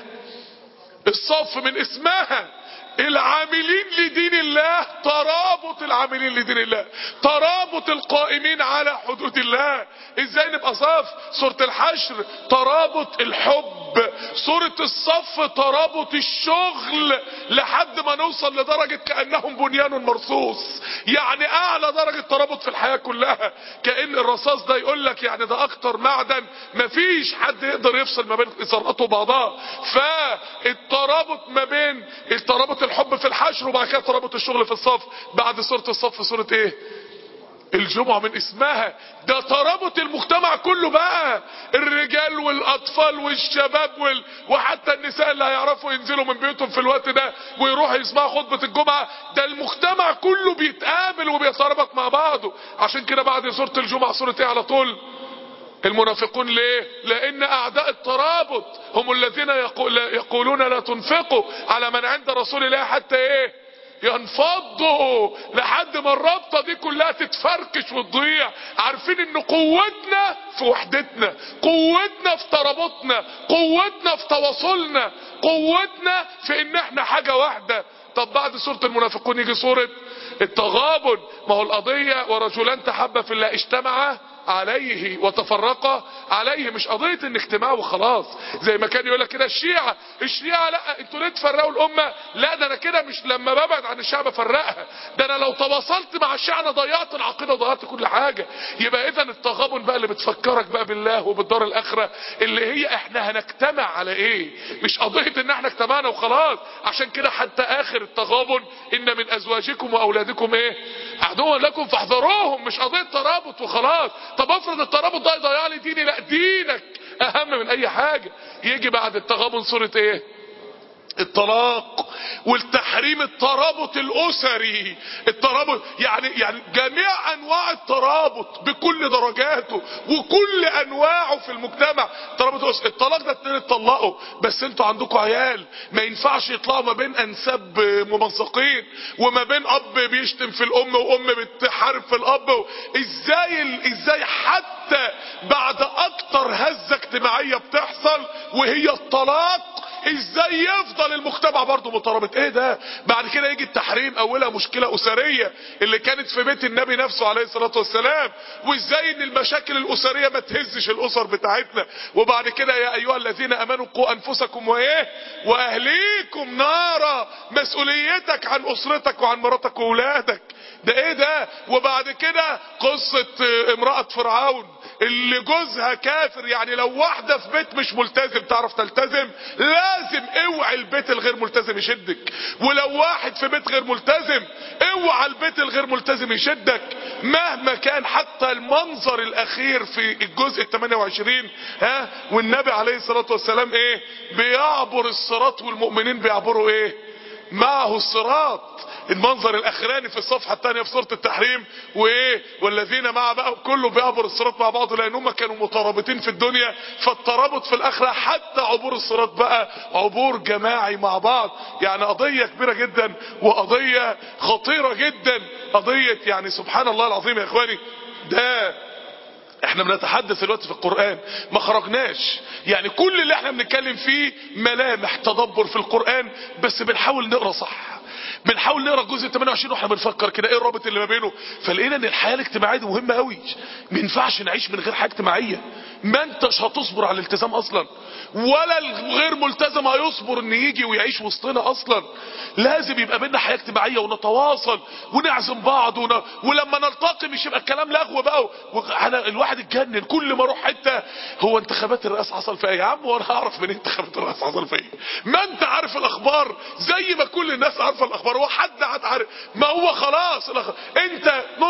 الصف من اسمها العاملين لدين الله ترابط العاملين لدين الله ترابط القائمين على حدود الله ازاي نبقى صف سورة الحشر ترابط الحب سورة الصف ترابط الشغل لحد ما نوصل لدرجة كأنهم بنيان مرصوص يعني اعلى درجة ترابط في الحياة كلها كأن الرصاص ده يقول لك يعني ده اكتر معدن مفيش حد يقدر يفصل ما بين ذراته وبعضها فالترابط ما بين الترابط الحب في الحشر وبعد كده ترابط الشغل في الصف بعد سورة الصف سورة ايه الجمعة من اسمها ده ترابط المجتمع كله بقى الرجال والاطفال والشباب وال... وحتى النساء اللي هيعرفوا ينزلوا من بيوتهم في الوقت ده ويروحوا يسمعوا خطبة الجمعة ده المجتمع كله بيتقابل وبيترابط مع بعضه عشان كده بعد سورة الجمعة سورة ايه على طول المنافقون ليه لان اعداء الترابط هم الذين يقول يقولون لا تنفقوا على من عند رسول الله حتى ايه ينفضوا لحد ما الرابطه دي كلها تتفركش وتضيع عارفين ان قوتنا في وحدتنا قوتنا في ترابطنا قوتنا في تواصلنا قوتنا في ان احنا حاجه واحده طب بعد سوره المنافقون يجي سوره التغابن ما هو القضيه ورجلان تحبا في الله اجتمعا عليه وتفرق عليه مش قضية ان اجتماع وخلاص زي ما كان يقولك كده الشيعة الشيعة لا انتوا ليه تفرقوا الامة لا ده انا كده مش لما ببعد عن الشيعة بفرقها ده انا لو تواصلت مع الشيعة انا ضيعت العقيدة وضيعت كل حاجة يبقى اذا التغابن بقى اللي بتفكرك بقى بالله وبالدار الاخرة اللي هي احنا هنجتمع على ايه مش قضية ان احنا اجتمعنا وخلاص عشان كده حتى اخر التغابن ان من ازواجكم واولادكم ايه عدوا لكم فاحذروهم مش قضية ترابط وخلاص طب افرض الترابط ده يضيع لي ديني لا دينك اهم من اي حاجة يجي بعد التغابن سورة ايه الطلاق والتحريم الترابط الاسري الترابط يعني يعني جميع انواع الترابط بكل درجاته وكل انواعه في المجتمع ترابط أسري. الطلاق ده اتنين اتطلقوا بس انتوا عندكم عيال ما ينفعش يطلعوا ما بين انساب ممزقين وما بين اب بيشتم في الام وام بتحارب في الاب ازاي ال... ازاي حتى بعد اكتر هزه اجتماعيه بتحصل وهي الطلاق ازاي يفضل المجتمع برضه مترابط ايه ده بعد كده يجي التحريم اولها مشكلة اسرية اللي كانت في بيت النبي نفسه عليه الصلاة والسلام وازاي ان المشاكل الاسرية ما تهزش الاسر بتاعتنا وبعد كده يا ايها الذين امنوا قوا انفسكم وايه واهليكم نارا مسؤوليتك عن اسرتك وعن مراتك واولادك ده ايه ده وبعد كده قصة امرأة فرعون اللي جوزها كافر يعني لو واحدة في بيت مش ملتزم تعرف تلتزم لازم اوعي البيت الغير ملتزم يشدك ولو واحد في بيت غير ملتزم اوعى البيت الغير ملتزم يشدك مهما كان حتى المنظر الاخير في الجزء ال 28 ها والنبي عليه الصلاة والسلام ايه بيعبر الصراط والمؤمنين بيعبروا ايه معه الصراط المنظر الاخراني في الصفحة الثانية في سورة التحريم وايه والذين مع بقى كله بيعبر الصراط مع بعضه لان هم كانوا مترابطين في الدنيا فالترابط في الاخرة حتى عبور الصراط بقى عبور جماعي مع بعض يعني قضية كبيرة جدا وقضية خطيرة جدا قضية يعني سبحان الله العظيم يا اخواني ده احنا بنتحدث دلوقتي في القرآن ما خرجناش يعني كل اللي احنا بنتكلم فيه ملامح تدبر في القرآن بس بنحاول نقرأ صح بنحاول نقرا الجزء 28 واحنا بنفكر كده ايه الرابط اللي ما بينه فلقينا ان الحياه الاجتماعيه دي مهمه قوي ما ينفعش نعيش من غير حياه اجتماعيه ما انتش هتصبر على الالتزام اصلا ولا الغير ملتزم هيصبر ان يجي ويعيش وسطنا اصلا لازم يبقى بينا حياه اجتماعيه ونتواصل ونعزم بعض ون... ولما نلتقي مش يبقى الكلام لغو بقى انا الواحد اتجنن كل ما اروح حته هو انتخابات الرئاسه حصل في ايه يا عم وانا هعرف منين انتخابات الرئاسه حصل في ايه ما انت عارف الاخبار زي ما كل الناس عارفه الاخبار هو حد عاد عارف ما هو خلاص الأخ... انت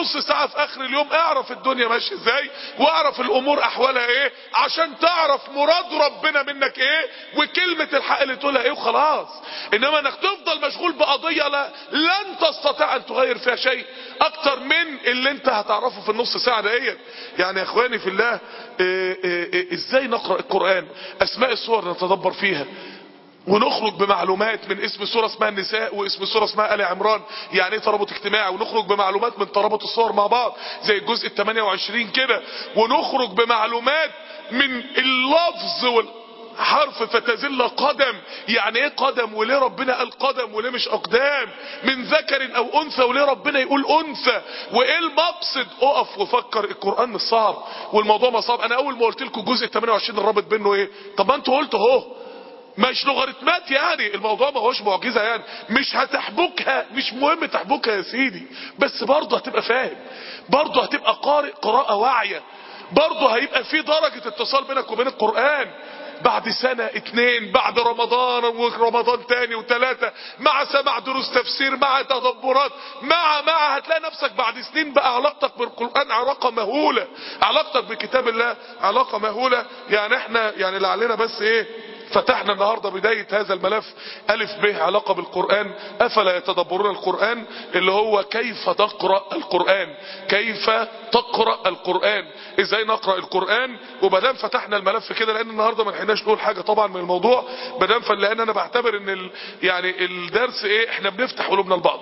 نص ساعة في اخر اليوم اعرف الدنيا ماشية ازاي واعرف الامور احوالها ايه عشان تعرف مراد ربنا منك ايه وكلمة الحق اللي تقولها ايه وخلاص انما انك تفضل مشغول بقضية لا لن تستطيع ان تغير فيها شيء اكتر من اللي انت هتعرفه في النص ساعة ديت يعني يا اخواني في الله إيه إيه إيه ازاي نقرأ القرآن اسماء السور نتدبر فيها ونخرج بمعلومات من اسم سورة اسمها النساء واسم سورة اسمها آل عمران يعني ايه ترابط اجتماعي ونخرج بمعلومات من ترابط الصور مع بعض زي الجزء ال 28 كده ونخرج بمعلومات من اللفظ وال حرف فتزل قدم يعني ايه قدم وليه ربنا قال قدم وليه مش اقدام من ذكر او انثى وليه ربنا يقول انثى وايه المقصد اقف وفكر القران مش صعب والموضوع ما صعب انا اول ما قلت لكم الجزء 28 الرابط بينه ايه طب ما انتوا قلتوا اهو مش لوغاريتمات يعني الموضوع ما هوش معجزه يعني مش هتحبكها مش مهم تحبكها يا سيدي بس برضه هتبقى فاهم برضه هتبقى قارئ قراءه واعيه برضه هيبقى في درجه اتصال بينك وبين القران بعد سنة اتنين بعد رمضان ورمضان تاني وتلاتة مع سماع دروس تفسير مع تدبرات مع مع هتلاقي نفسك بعد سنين بقى علاقتك بالقرآن علاقة مهولة علاقتك بكتاب الله علاقة مهولة يعني احنا يعني لعلنا بس ايه فتحنا النهاردة بداية هذا الملف ألف به علاقة بالقرآن أفلا يتدبرون القرآن اللي هو كيف تقرأ القرآن كيف تقرأ القرآن ازاي نقرأ القرآن وبدام فتحنا الملف كده لان النهاردة ما لحقناش نقول حاجة طبعا من الموضوع بدام لان انا بعتبر ان ال يعني الدرس ايه احنا بنفتح قلوبنا لبعض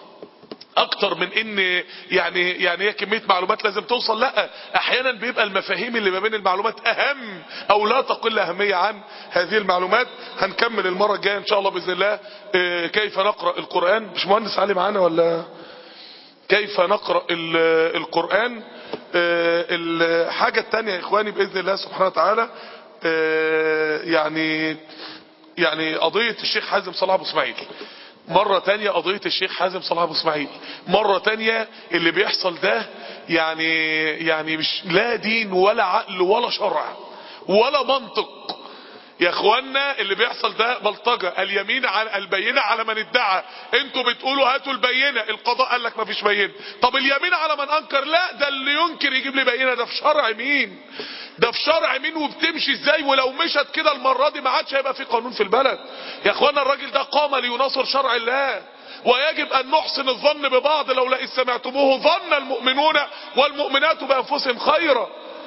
اكتر من ان يعني يعني هي كميه معلومات لازم توصل لا احيانا بيبقى المفاهيم اللي ما بين المعلومات اهم او لا تقل اهميه عن هذه المعلومات هنكمل المره الجايه ان شاء الله باذن الله اه كيف نقرا القران مش مهندس علي معانا ولا كيف نقرا القران اه الحاجه الثانيه يا اخواني باذن الله سبحانه وتعالى اه يعني يعني قضيه الشيخ حازم صلاح ابو اسماعيل مرة تانية قضية الشيخ حازم صلاح ابو اسماعيل مرة تانية اللي بيحصل ده يعني يعني مش لا دين ولا عقل ولا شرع ولا منطق يا اخوانا اللي بيحصل ده بلطجة اليمين على البينة على من ادعى انتوا بتقولوا هاتوا البينة القضاء قال لك مفيش بينة طب اليمين على من انكر لا ده اللي ينكر يجيب لي بينة ده في شرع مين ده في شرع مين وبتمشي ازاي ولو مشت كده المرة دي ما عادش هيبقى في قانون في البلد يا اخوانا الراجل ده قام ليناصر شرع الله ويجب ان نحسن الظن ببعض لو لئن سمعتموه ظن المؤمنون والمؤمنات بانفسهم خيرا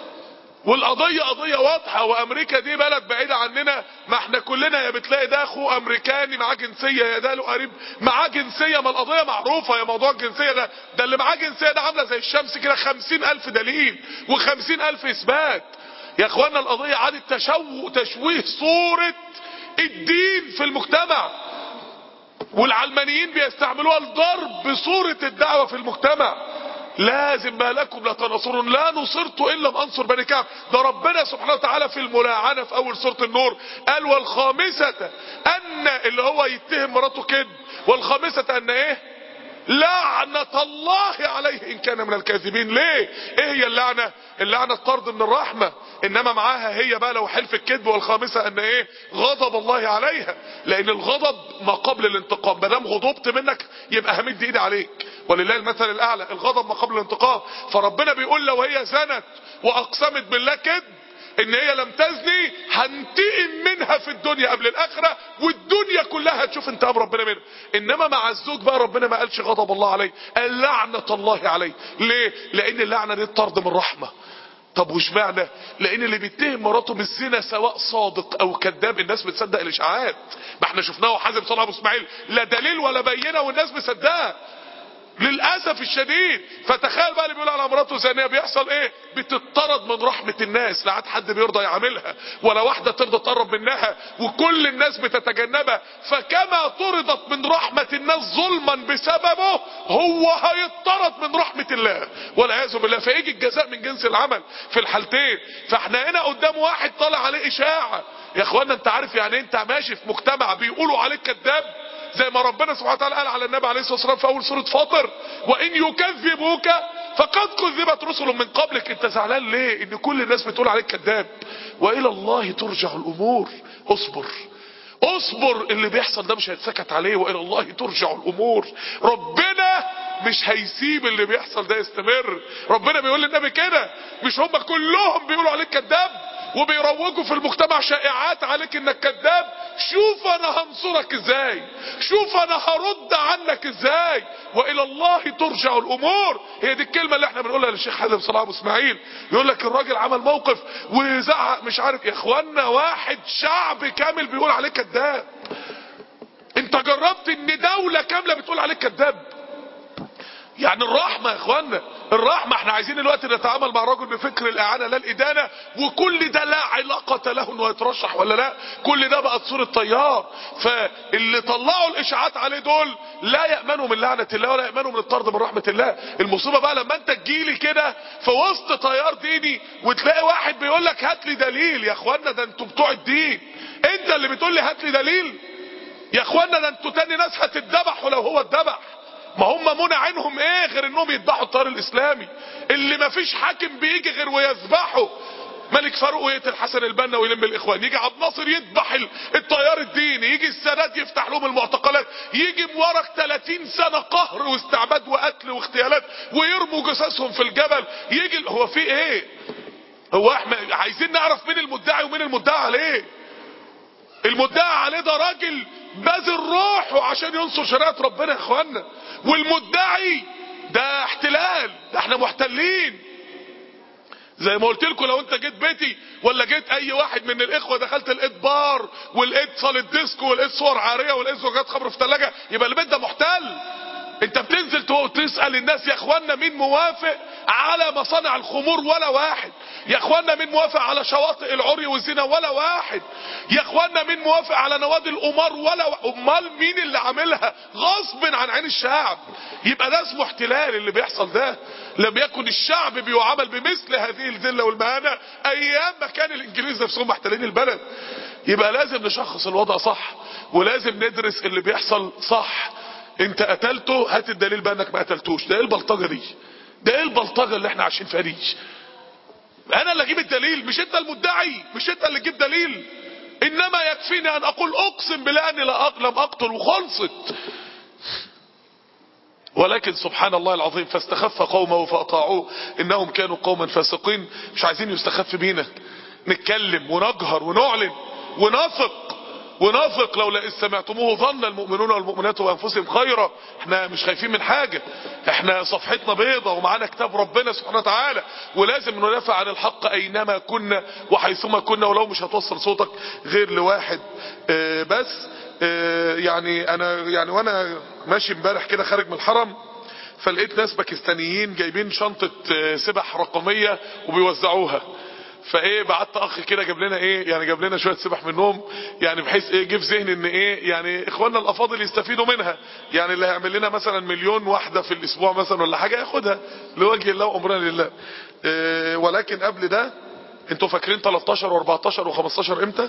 والقضية قضية واضحة وامريكا دي بلد بعيدة عننا ما احنا كلنا يا بتلاقي ده اخو امريكاني معاه جنسية يا ده له قريب معاه جنسية ما القضية معروفة يا موضوع الجنسية ده ده اللي معاه جنسية ده عاملة زي الشمس كده خمسين الف دليل وخمسين الف اثبات يا اخوانا القضية عادت تشو تشويه صورة الدين في المجتمع والعلمانيين بيستعملوها لضرب صورة الدعوة في المجتمع لازم ما لكم لا تنصرون لا نصرت ان لم انصر بني كعب ده ربنا سبحانه وتعالى في الملاعنه في اول سوره النور قال والخامسه ان اللي هو يتهم مراته كذب والخامسه ان ايه لعنة الله عليه ان كان من الكاذبين ليه ايه هي اللعنة اللعنة الطرد من الرحمة انما معاها هي بقى لو حلف الكذب والخامسة ان ايه غضب الله عليها لان الغضب ما قبل الانتقام ما دام غضبت منك يبقى همد ايدي عليك ولله المثل الاعلى الغضب ما قبل الانتقام فربنا بيقول لو هي زنت واقسمت بالله كذب ان هي لم تزني هنتقم منها في الدنيا قبل الاخره والدنيا كلها هتشوف انتقام ربنا منها انما مع الزوج بقى ربنا ما قالش غضب الله عليه قال لعنه الله عليه ليه لان اللعنه دي الطرد من رحمه طب وش معنى لان اللي بيتهم مراته بالزنا سواء صادق او كذاب الناس بتصدق الاشاعات ما احنا شفناه حازم صلاح ابو اسماعيل لا دليل ولا بينه والناس مصدقه للاسف الشديد فتخيل بقى اللي بيقول على مراته زانيه بيحصل ايه بتطرد من رحمه الناس لا عاد حد بيرضى يعاملها ولا واحده ترضى تقرب منها وكل الناس بتتجنبها فكما طردت من رحمه الناس ظلما بسببه هو هيطرد من رحمه الله والعياذ بالله فيجي الجزاء من جنس العمل في الحالتين فاحنا هنا قدام واحد طالع عليه اشاعه يا اخوانا انت عارف يعني انت ماشي في مجتمع بيقولوا عليك كذاب زي ما ربنا سبحانه وتعالى قال على النبي عليه الصلاه والسلام في اول سوره فاطر وان يكذبوك فقد كذبت رسل من قبلك انت زعلان ليه ان كل الناس بتقول عليك كذاب والى الله ترجع الامور اصبر اصبر اللي بيحصل ده مش هيتسكت عليه والى الله ترجع الامور ربنا مش هيسيب اللي بيحصل ده يستمر ربنا بيقول للنبي كده مش هم كلهم بيقولوا عليك كذاب وبيروجوا في المجتمع شائعات عليك انك كذاب شوف انا هنصرك ازاي شوف انا هرد عنك ازاي والى الله ترجع الامور هي دي الكلمه اللي احنا بنقولها للشيخ حازم صلاح ابو اسماعيل يقول لك الراجل عمل موقف وزعق مش عارف يا اخوانا واحد شعب كامل بيقول عليه كذاب انت جربت ان دولة كاملة بتقول عليك كذاب يعني الرحمة يا اخوانا الرحمة احنا عايزين الوقت نتعامل مع الرجل بفكر الاعانة لا الادانة وكل ده لا علاقة له انه يترشح ولا لا كل ده بقت صورة طيار فاللي طلعوا الاشاعات عليه دول لا يأمنوا من لعنة الله ولا يأمنوا من الطرد من رحمة الله المصيبة بقى لما انت تجيلي كده في وسط طيار ديني وتلاقي واحد بيقول لك هات لي دليل يا اخوانا ده انتوا بتوع الدين انت اللي بتقول لي هات لي دليل يا اخوانا ده انتوا تاني ناس هتتذبحوا لو هو اتذبح ما هم منع عنهم ايه غير انهم يذبحوا الطيار الاسلامي اللي ما فيش حاكم بيجي غير ويذبحه ملك فاروق ويقتل حسن البنا ويلم الاخوان يجي عبد الناصر يذبح التيار الديني يجي السادات يفتح لهم المعتقلات يجي مورك 30 سنه قهر واستعباد وقتل واغتيالات ويرموا جثثهم في الجبل يجي هو في ايه هو احنا عايزين نعرف مين المدعي ومين المدعي عليه المدعي عليه ده راجل باذل روحه عشان ينصر شريعه ربنا يا اخوانا والمدعي ده احتلال ده احنا محتلين زي ما قلت لكم لو انت جيت بيتي ولا جيت اي واحد من الاخوه دخلت لقيت بار ولقيت صاله ديسكو ولقيت صور عاريه ولقيت زجاجات خمر في ثلاجه يبقى البيت ده محتل انت بتنزل تسال الناس يا اخوانا مين موافق على مصانع الخمور ولا واحد يا اخوانا مين موافق على شواطئ العري والزنا ولا واحد يا اخوانا مين موافق على نوادي القمار ولا و... امال مين اللي عاملها غصب عن عين الشعب يبقى ده اسمه احتلال اللي بيحصل ده لم يكن الشعب بيعامل بمثل هذه الذله والمهانه ايام ما كان الانجليز نفسهم محتلين البلد يبقى لازم نشخص الوضع صح ولازم ندرس اللي بيحصل صح انت قتلته هات الدليل بقى انك ما قتلتوش ده ايه البلطجه دي ده ايه البلطجه اللي احنا عايشين فيها دي انا اللي اجيب الدليل مش انت المدعي مش انت اللي تجيب دليل انما يكفيني ان اقول اقسم بالله اني لا لم اقتل وخلصت ولكن سبحان الله العظيم فاستخف قومه فاطاعوه انهم كانوا قوما فاسقين مش عايزين يستخف بينا نتكلم ونجهر ونعلن ونثق ونثق لو إذ سمعتموه ظن المؤمنون والمؤمنات بانفسهم خيرا احنا مش خايفين من حاجة احنا صفحتنا بيضة ومعانا كتاب ربنا سبحانه وتعالى ولازم ندافع عن الحق اينما كنا وحيثما كنا ولو مش هتوصل صوتك غير لواحد اه بس اه يعني انا يعني وانا ماشي امبارح كده خارج من الحرم فلقيت ناس باكستانيين جايبين شنطة اه سبح رقمية وبيوزعوها فايه بعت اخ كده جاب لنا ايه يعني جاب لنا شويه سبح منهم يعني بحيث ايه جه في ذهني ان ايه يعني اخواننا الافاضل يستفيدوا منها يعني اللي هيعمل لنا مثلا مليون واحده في الاسبوع مثلا ولا حاجه ياخدها لوجه الله وامرنا لله إيه ولكن قبل ده انتوا فاكرين 13 و14 و15 امتى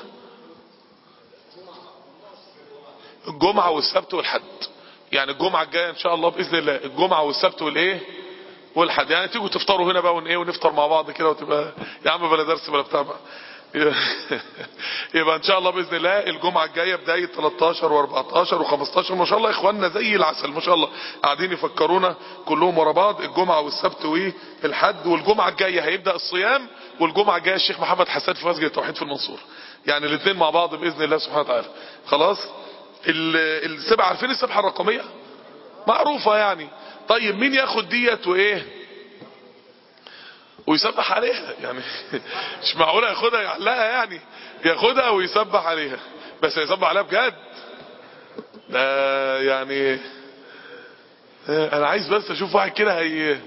الجمعه والسبت والحد يعني الجمعه الجايه ان شاء الله باذن الله الجمعه والسبت والايه والحد يعني تيجوا تفطروا هنا بقى ون ايه ونفطر مع بعض كده وتبقى يا عم بلا درس بلا بتاع بقى يبقى ان شاء الله باذن الله الجمعه الجايه بدايه 13 و14 و15 ما شاء الله اخواننا زي العسل ما شاء الله قاعدين يفكرونا كلهم ورا بعض الجمعه والسبت والحد والجمعه الجايه هيبدا الصيام والجمعه الجايه الشيخ محمد حسان في مسجد التوحيد في المنصوره يعني الاثنين مع بعض باذن الله سبحانه وتعالى خلاص السبعه عارفين السبحه الرقميه معروفه يعني طيب مين ياخد ديت وايه ويسبح عليها يعني مش معقوله ياخدها يعلقها يعني ياخدها ويسبح عليها بس يسبح عليها بجد ده يعني انا عايز بس اشوف واحد كده هي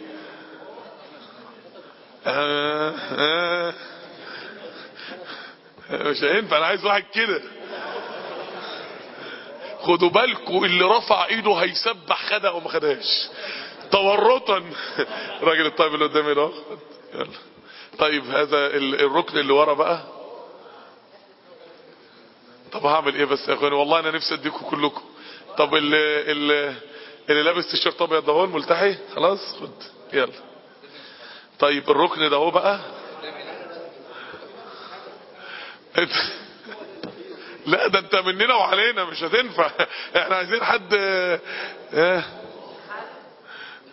آه آه مش هينفع انا عايز واحد كده خدوا بالكوا اللي رفع ايده هيسبح خدها وما خدهاش تورطا الراجل الطيب اللي قدامي ده يلا طيب هذا الركن اللي ورا بقى طب هعمل ايه بس يا اخواني والله انا نفسي اديكم كلكم طب اللي اللي, اللي لابس تيشيرت ابيض ده هو الملتحي خلاص خد يلا طيب الركن ده هو بقى لا ده انت مننا وعلينا مش هتنفع احنا عايزين حد اه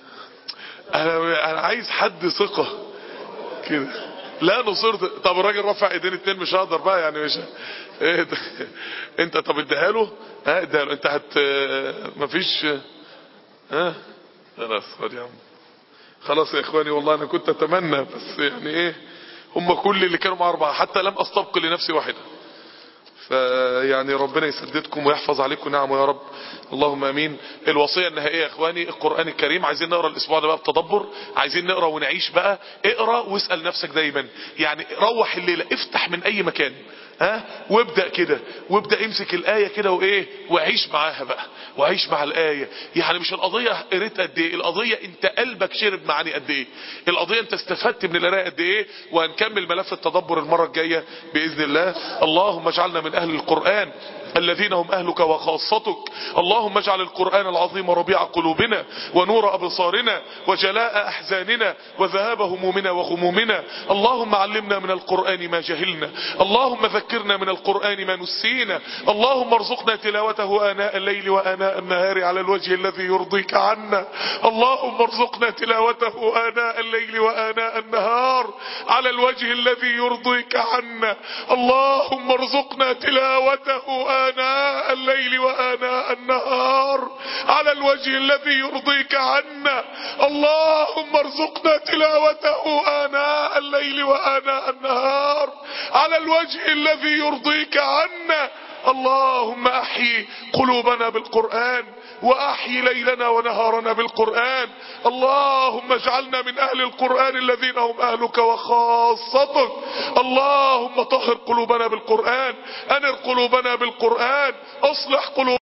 انا انا عايز حد ثقة كده لا نصرت طب الراجل رفع ايدين اتنين مش هقدر بقى يعني مش ايه ده انت طب اديها له ها اديها له انت هت مفيش ها خلاص خد يا عم خلاص يا اخواني والله انا كنت اتمنى بس يعني ايه هم كل اللي كانوا مع اربعه حتى لم استبق لنفسي واحده فيعني ربنا يسددكم ويحفظ عليكم نعمه يا رب اللهم امين الوصيه النهائيه يا اخواني القران الكريم عايزين نقرا الاسبوع ده بقى بتدبر عايزين نقرا ونعيش بقى اقرا واسال نفسك دايما يعني روح الليله افتح من اي مكان ها وابدا كده وابدا امسك الايه كده وايه وعيش معاها بقى وعيش مع الايه يعني مش القضيه قريت قد ايه القضيه انت قلبك شرب معاني قد ايه القضيه انت استفدت من القراءه قد ايه وهنكمل ملف التدبر المره الجايه باذن الله اللهم اجعلنا من اهل القران الذين هم أهلك وخاصتك اللهم اجعل القرآن العظيم ربيع قلوبنا ونور أبصارنا وجلاء أحزاننا وذهاب همومنا وغمومنا اللهم علمنا من القرآن ما جهلنا اللهم ذكرنا من القرآن ما نسينا اللهم ارزقنا تلاوته آناء الليل وآناء النهار على الوجه الذي يرضيك عنا اللهم ارزقنا تلاوته آناء الليل وآناء النهار على الوجه الذي يرضيك عنا اللهم ارزقنا تلاوته آناء الليل وآناء النهار على الوجه الذي يرضيك عنا اللهم ارزقنا تلاوته آناء الليل وآناء النهار على الوجه الذي يرضيك عنا اللهم احيي قلوبنا بالقرآن واحيي ليلنا ونهارنا بالقرآن اللهم اجعلنا من اهل القرآن الذين هم اهلك وخاصتك اللهم طهر قلوبنا بالقرآن انر قلوبنا بالقرآن اصلح قلوبنا